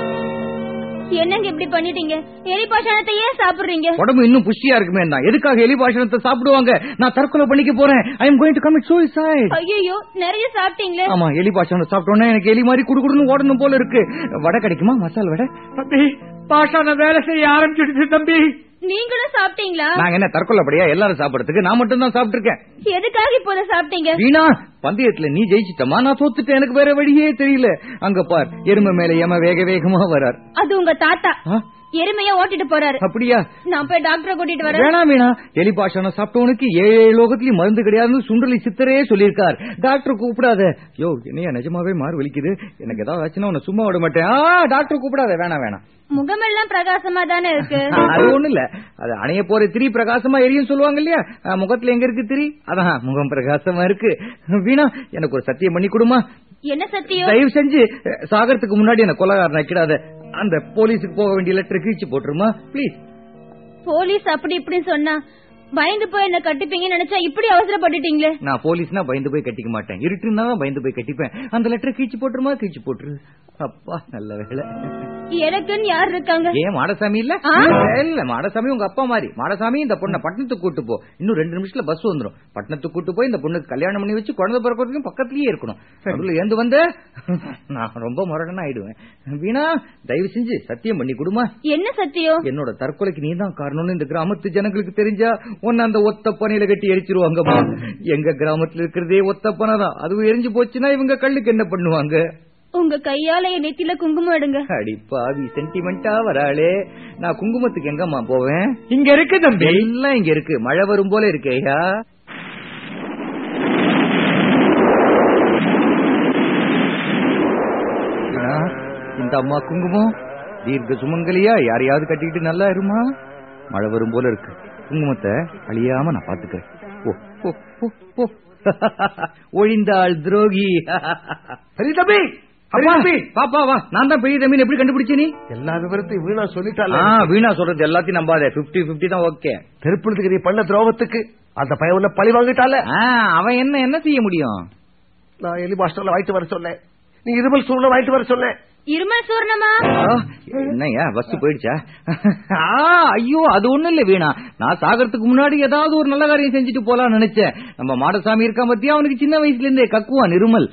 என்னங்க இப்படி பண்ணிட்டீங்க எலி பாஷாணத்தை ஏன் சாப்பிடுறீங்க உடம்பு இன்னும் புஷ்டியா இருக்குமே தான் எதுக்காக எலி பாஷணத்தை சாப்பிடுவாங்க நான் தற்கொலை பண்ணிக்க போறேன் I am going to commit suicide ஐயோ நிறைய சாப்பிட்டீங்களே ஆமா எலி பாஷணத்தை சாப்பிட்டோன்னே எனக்கு எலி மாதிரி குடுகுடுன்னு ஓடணும் போல இருக்கு வடை கிடைக்குமா மசால் வடை தம்பி பாஷான வேலை செய்ய ஆரம்பிச்சிடுச்சு தம்பி நீங்களும் சாப்பிட்டீங்களா நாங்க என்ன தற்கொலைப்படியா எல்லாரும் சாப்பிடறதுக்கு நான் மட்டும் தான் சாப்பிட்டு இருக்கேன் எதுக்காக இப்போ இதை சாப்பிட்டீங்க வீணா பந்தயத்துல நீ ஜெயிச்சிட்டமா நான் தோத்துட்டேன் எனக்கு வேற வழியே தெரியல அங்க பார் எருமை மேல ஏம வேக வேகமா வரார் அது உங்க தாத்தா ஆ, எருமையா ஓட்டிட்டு போறாரு அப்படியா நான் போய் டாக்டரை கூட்டிட்டு வரேன் வேணாம் வீணா எலி பாஷான சாப்பிட்டவனுக்கு ஏழு ஏழு லோகத்திலயும் மருந்து கிடையாதுன்னு சுண்டலி சித்தரே சொல்லியிருக்கார் டாக்டர் கூப்பிடாத யோ என்னையா நிஜமாவே மாறு வலிக்குது எனக்கு ஏதாவது ஆச்சுன்னா உன்னை சும்மா விட மாட்டேன் ஆ டாக்டர் கூப்பிடாத வேணாம் வேணாம் முகமெல்லாம் பிரகாசமா தானே இருக்கு அது ஒண்ணு இல்ல அது அணைய போற திரி பிரகாசமா எரியும் சொல்லுவாங்க இல்லையா அஹ், முகத்துல எங்க இருக்கு திரி அதான் முகம் பிரகாசமா இருக்கு வீணா எனக்கு ஒரு சத்தியம் பண்ணி கொடுமா என்ன சத்தியம் தயவு செஞ்சு அஹ், சாகறதுக்கு முன்னாடி என்ன கொலகாரன் வைக்கிடாத அந்த போலீஸுக்கு போக வேண்டிய லெட்டர் கிழிச்சு போட்டுருமா ப்ளீஸ் போலீஸ் அப்படி இப்படின்னு சொன்னா பயந்து போய் என்ன கட்டிப்பீங்கன்னு நினைச்சா இப்படி அவசரப்பட்டுட்டீங்களே நான் போலீஸ்னா பயந்து போய் கட்டிக்க மாட்டேன் இருட்டுன்னா தான் பயந்து போய் கட்டிப்பேன் அந்த லெட்டர் கிழிச்சு போட்டுருமா கிழிச்சு போட்டுரு அப்பா நல்ல வேலை எனக்குன்னு யார் இருக்காங்க ஏன் மாடசாமி இல்ல ஆ? இல்ல மாடசாமி உங்க அப்பா மாதிரி மாடசாமி இந்த பொண்ணை பட்டணத்துக்கு கூட்டு போ இன்னும் ரெண்டு நிமிஷத்துல பஸ் வந்துரும் பட்டணத்துக்கு கூட்டு போய் இந்த பொண்ணுக்கு கல்யாணம் பண்ணி வச்சு குழந்தை பிறக்கிறதுக்கும் பக்கத்துலயே இருக்கணும் நடுவுல ஏந்து வந்து நான் ரொம்ப முரடனா ஆயிடுவேன் வீணா தயவு செஞ்சு சத்தியம் பண்ணி கொடுமா என்ன சத்தியம் என்னோட தற்கொலைக்கு நீ தான் காரணம்னு இந்த கிராமத்து ஜனங்களுக்கு தெரிஞ்சா உன்னை அந்த ஒத்த பனையில கட்டி எரிச்சிருவாங்கம்மா எங்க கிராமத்துல இருக்கிறதே ஒத்த பனை தான் அதுவும் எரிஞ்சு போச்சுன்னா இவங்க கல்லுக்கு என்ன பண்ணுவாங்க உங்க கையால என் நெத்தில குங்குமம் எடுங்க அடி பாவி சென்டிமெண்டா வராளே நான் குங்குமத்துக்கு எங்கம்மா போவேன் இங்க இருக்கு தம்பி எல்லாம் இங்க இருக்கு மழை வரும் போல இருக்கு ஐயா ஆ, இந்த அம்மா குங்குமம் தீர்க்க சுமங்கலியா யாரையாவது கட்டிக்கிட்டு நல்லா இருமா மழை வரும் போல இருக்கு குங்குமத்தை அழியாம நான் பாத்துக்கிறேன் ஓ ஓ ஓ ஓ ஒழிந்தாள் துரோகி சரி தம்பி அப்பா, தம்பி. பாப்பா வா நான் தான் பெரிய தம்பி எப்படி கண்டுபிடிச்ச நீ எல்லா விவரத்தையும் வீணா சொல்லிட்டால ஆ, வீணா சொல்றது எல்லாத்தையும் நம்பாத 50 50 தான் ஓகே தெருப்புலத்துக்கு நீ பண்ண துரோகத்துக்கு அந்த பையன் உன்னை பழி வாங்கிட்டால அவன் என்ன என்ன செய்ய முடியும் நான் எலி மாஸ்டர்ல வாங்கிட்டு வர சொன்னேன் நீ இருமல் சூழ்நிலை வாங்கிட்டு வர சொன்னேன் இருமல் சூர்ணமா ஆ, என்னய்யா பஸ் போயிடுச்சா ஆ, ஐயோ அது ஒண்ணும் இல்ல வீணா நான் சாகறதுக்கு முன்னாடி ஏதாவது ஒரு நல்ல காரியம் செஞ்சுட்டு போலாம்னு நினைச்சேன் நம்ம மாடசாமி இருக்கான் பத்தியா அவனுக்கு சின்ன வயசுல இருந்தே கக்குவான் இருமல்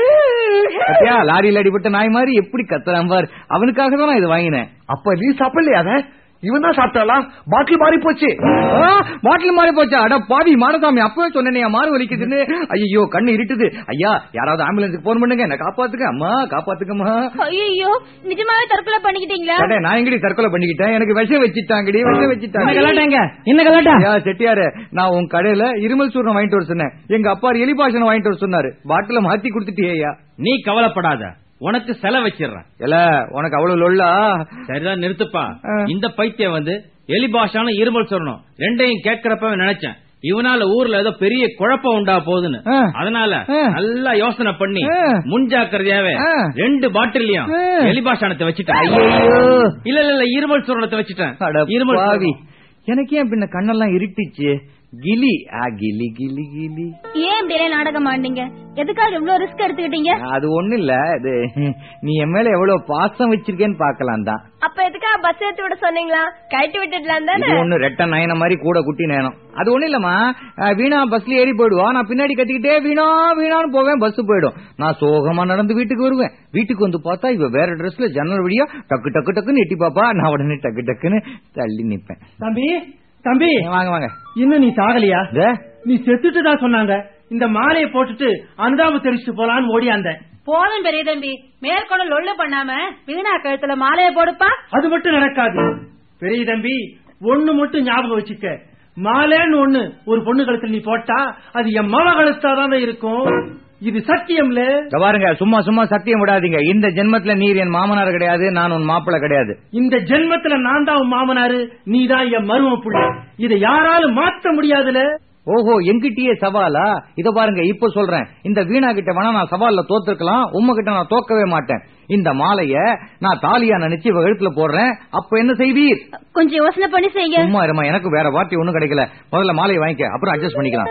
பத்தியா லாரியில் அடிபட்ட நாய் மாதிரி எப்படி கத்துறான் பார் அவனுக்காக தான் நான் இது வாங்கினேன் அப்ப நீ சாப்பிடலையா அத இவன் தான் சாப்பிட்டாளா பாட்டில் மாறி போச்சு ஆ, பாட்டில் மாறி போச்சா அட பாவி மாடசாமி அப்பவே சொன்னேன் மாறு வலிக்குதுன்னு ஐயோ கண்ணு இருட்டுது ஐயா யாராவது ஆம்புலன்ஸுக்கு போன் பண்ணுங்க என்ன காப்பாத்துக்க அம்மா காப்பாத்துக்கம்மா ஐயோ நிஜமாவே தற்கொலை பண்ணிக்கிட்டீங்களா அடே, நான் எங்கடி தற்கொலை பண்ணிக்கிட்டேன் எனக்கு விஷம் வச்சிட்டாங்கடி விஷம் வச்சிட்டாங்க என்ன கலாட்டாங்க என்ன கலாட்டா ஐயா, செட்டியாரு நான் உன் கடையில இருமல் சூர்ணம் வாங்கிட்டு வர சொன்னேன் எங்க அப்பா எலி பாஷன் வாங்கிட்டு வர சொன்னாரு பாட்டில மாத்தி கொடுத்துட்டியா நீ கவலைப்படாத உனக்கு செலவு வச்சிடுறேன் இல்ல உனக்கு அவ்வளவு லொல்லா சரிதான் நிறுத்துப்பா ஆ. இந்த பைத்தியம் வந்து எலி பாஷான இருமல் சொல்லணும் ரெண்டையும் கேட்கறப்ப நினைச்சேன் இவனால ஊர்ல ஏதோ பெரிய குழப்பம் உண்டா போகுதுன்னு ஆ. அதனால ஆ. நல்லா யோசனை பண்ணி ஆ. முன்ஜாக்கிரதையாவே ஆ. ரெண்டு பாட்டிலையும் ஆ. எலி பாஷானத்தை வச்சுட்டேன் ஐயோ இல்ல இல்ல இல்ல இருமல் சூரணத்தை வச்சுட்டேன் அட இருமல் பாவி சூரணம். எனக்கு ஏன் பின்ன கண்ணெல்லாம் இருட்டுச்சு கிலி ஆ கிலி கிலி கிலி ஏன் இப்படி எல்லாம் நாடகம் ஆண்டீங்க எதுக்காக இவ்வளவு ரிஸ்க் எடுத்துக்கிட்டீங்க அது ஒண்ணு இல்ல இது நீ என் மேல எவ்வளவு பாசம் வச்சிருக்கேன்னு பாக்கலாம் தான் அப்ப எதுக்காக பஸ் ஏத்தி விட சொன்னீங்களா கழட்டி விட்டுடலாம் இது ஒண்ணு ரெட்ட நயன மாதிரி கூட குட்டி நேனம் அது ஒண்ணு இல்லம்மா அஹ், வீணா பஸ்ல ஏறி போயிடுவா நான் பின்னாடி கத்திக்கிட்டே வீணா வீணான்னு போவேன் பஸ் போயிடும் நான் சோகமா நடந்து வீட்டுக்கு வருவேன் வீட்டுக்கு வந்து பார்த்தா இவ வேற ட்ரெஸ்ல ஜன்னல் வழியா டக்கு டக்கு டக்குன்னு எட்டி பாப்பா நான் உடனே டக்கு டக்குன்னு தள்ளி நிப்பேன் தம்பி தம்பி வாங்க வாங்க இன்னும் நீ சாகலையா இதே, நீ செத்துட்டு தான் சொன்னாங்க இந்த மாலையை போட்டுட்டு அனுதாபம் தெரிவிச்சுட்டு போலான்னு ஓடியாந்தேன் போதும் பெரிய தம்பி மேற்கொண்டு லொள்ளு பண்ணாம வீணா கழுத்துல மாலையை போடுப்பா அது மட்டும் நடக்காது பெரிய தம்பி ஒண்ணு மட்டும் ஞாபகம் வச்சுக்க மாலைன்னு ஒண்ணு ஒரு பொண்ணு கழுத்துல நீ போட்டா அது என் மக கழுத்தாதான் இருக்கும் இது சத்தியம்ல இதோ பாருங்க சும்மா சும்மா சத்தியம் விடாதீங்க இந்த ஜென்மத்துல நீர் என் மாமனார் கிடையாது நான் உன் மாப்பிள்ளை கிடையாது இந்த ஜென்மத்துல நான் தான் உன் மாமனாரு நீ தான் என் மரும புள்ள இதை யாராலும் மாத்த முடியாதுல ஓஹோ எங்கிட்டயே சவாலா இத பாருங்க இப்ப சொல்றேன் இந்த வீணா கிட்ட வேணா நான் சவால்ல தோத்துருக்கலாம் உம்ம கிட்ட நான் தோக்கவே மாட்டேன் இந்த மாலைய நான் தாலியா நினைச்சு இவ கழுத்துல போடுறேன் அப்ப என்ன செய்வீர் கொஞ்சம் யோசனை பண்ணி செய்யுங்க சும்மா இருமா எனக்கு வேற வார்த்தை ஒண்ணும் கிடைக்கல முதல்ல மாலையை வாங்கிக்க அப்புறம் அட்ஜஸ்ட் பண்ணிக்கலாம்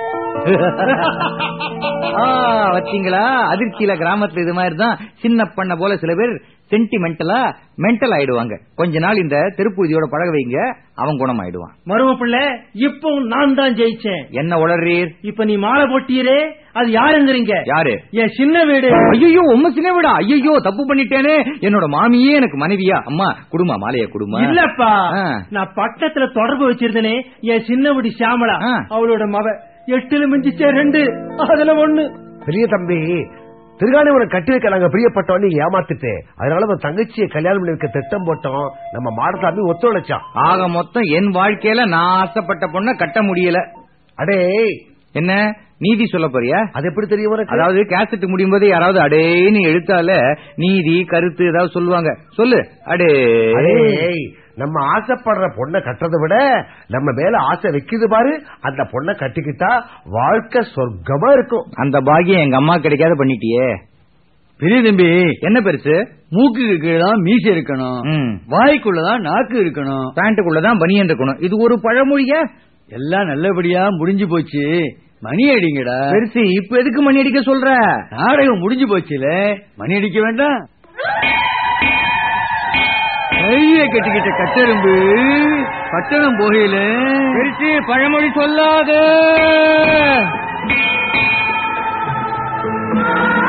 ஆ, வச்சீங்களா அதிர்ச்சியில கிராமத்துல இது மாதிரி தான் சின்ன பண்ண போல சில பேர் சென்டிமெண்டலா மென்டல் ஆயிடுவாங்க கொஞ்ச நாள் இந்த திருப்பூதியோட பழக வைங்க அவன் குணம் ஆயிடுவான் மரும புள்ள இப்பவும் நான் தான் ஜெயிச்சேன் என்ன உளறீர் இப்ப நீ மாலை போட்டீரே அது யாருங்கிறீங்க யாரு என் சின்ன வீடு ஐயோ உம்ம சின்ன விடா ஐயோ தப்பு பண்ணிட்டேனே என்னோட மாமியே எனக்கு மனைவியா அம்மா குடுமா மாலைய குடுமா இல்லப்பா ஆ. நான் பக்கத்துல தொடர்பு வச்சிருந்தனே என் சின்ன வீடு சியாமளா ஆ. அவளோட மவ எட்டுல மிஞ்சிச்சே ரெண்டு அதுல ஒண்ணு பெரிய தம்பி திருகாணி உனக்கு கட்டி வைக்க நாங்க பிரியப்பட்டோம் நீ ஏமாத்திட்டு அதனால உன் தங்கச்சியை கல்யாணம் பண்ணி வைக்க திட்டம் போட்டோம் நம்ம மாடசாமி ஒத்துழைச்சான் ஆக மொத்தம் என் வாழ்க்கையில நான் ஆசைப்பட்ட பொண்ண கட்ட முடியல அடே என்ன நீதி சொல்ல போறியா அது எப்படி தெரியும் உனக்கு அதாவது கேசட் முடியும் போது யாராவது அடேன்னு எழுத்தால நீதி கருத்து ஏதாவது சொல்லுவாங்க சொல்லு அடே அடேய், நம்ம ஆசைப்படுற பொண்ணை கட்டுறதை விட நம்ம மேல ஆசை வைக்குது பாரு அந்த பொண்ணை கட்டிக்கிட்டா வாழ்க்கை சொர்க்கமா இருக்கும் அந்த பாக்கியம் எங்க அம்மா கிடைக்காத பண்ணிட்டியே பெரிய தம்பி என்ன பெருசு மூக்குக்கு கீழே தான் மீசை இருக்கணும் ம். வாய்க்குள்ளதான் நாக்கு இருக்கணும் பேண்ட்டுக்குள்ளதான் பனியன் இருக்கணும் இது ஒரு பழமொழியா எல்லாம் நல்லபடியா முடிஞ்சு போச்சு மணி அடிங்கடா பெருசு இப்ப எதுக்கு மணி அடிக்க சொல்ற நாடகம் முடிஞ்சு போச்சுல மணி அடிக்க வேண்டாம் கைய கட்டிக்கிட்ட கட்டெரும்பு பட்டணம் போகையில பெருசு பழமொழி சொல்லாத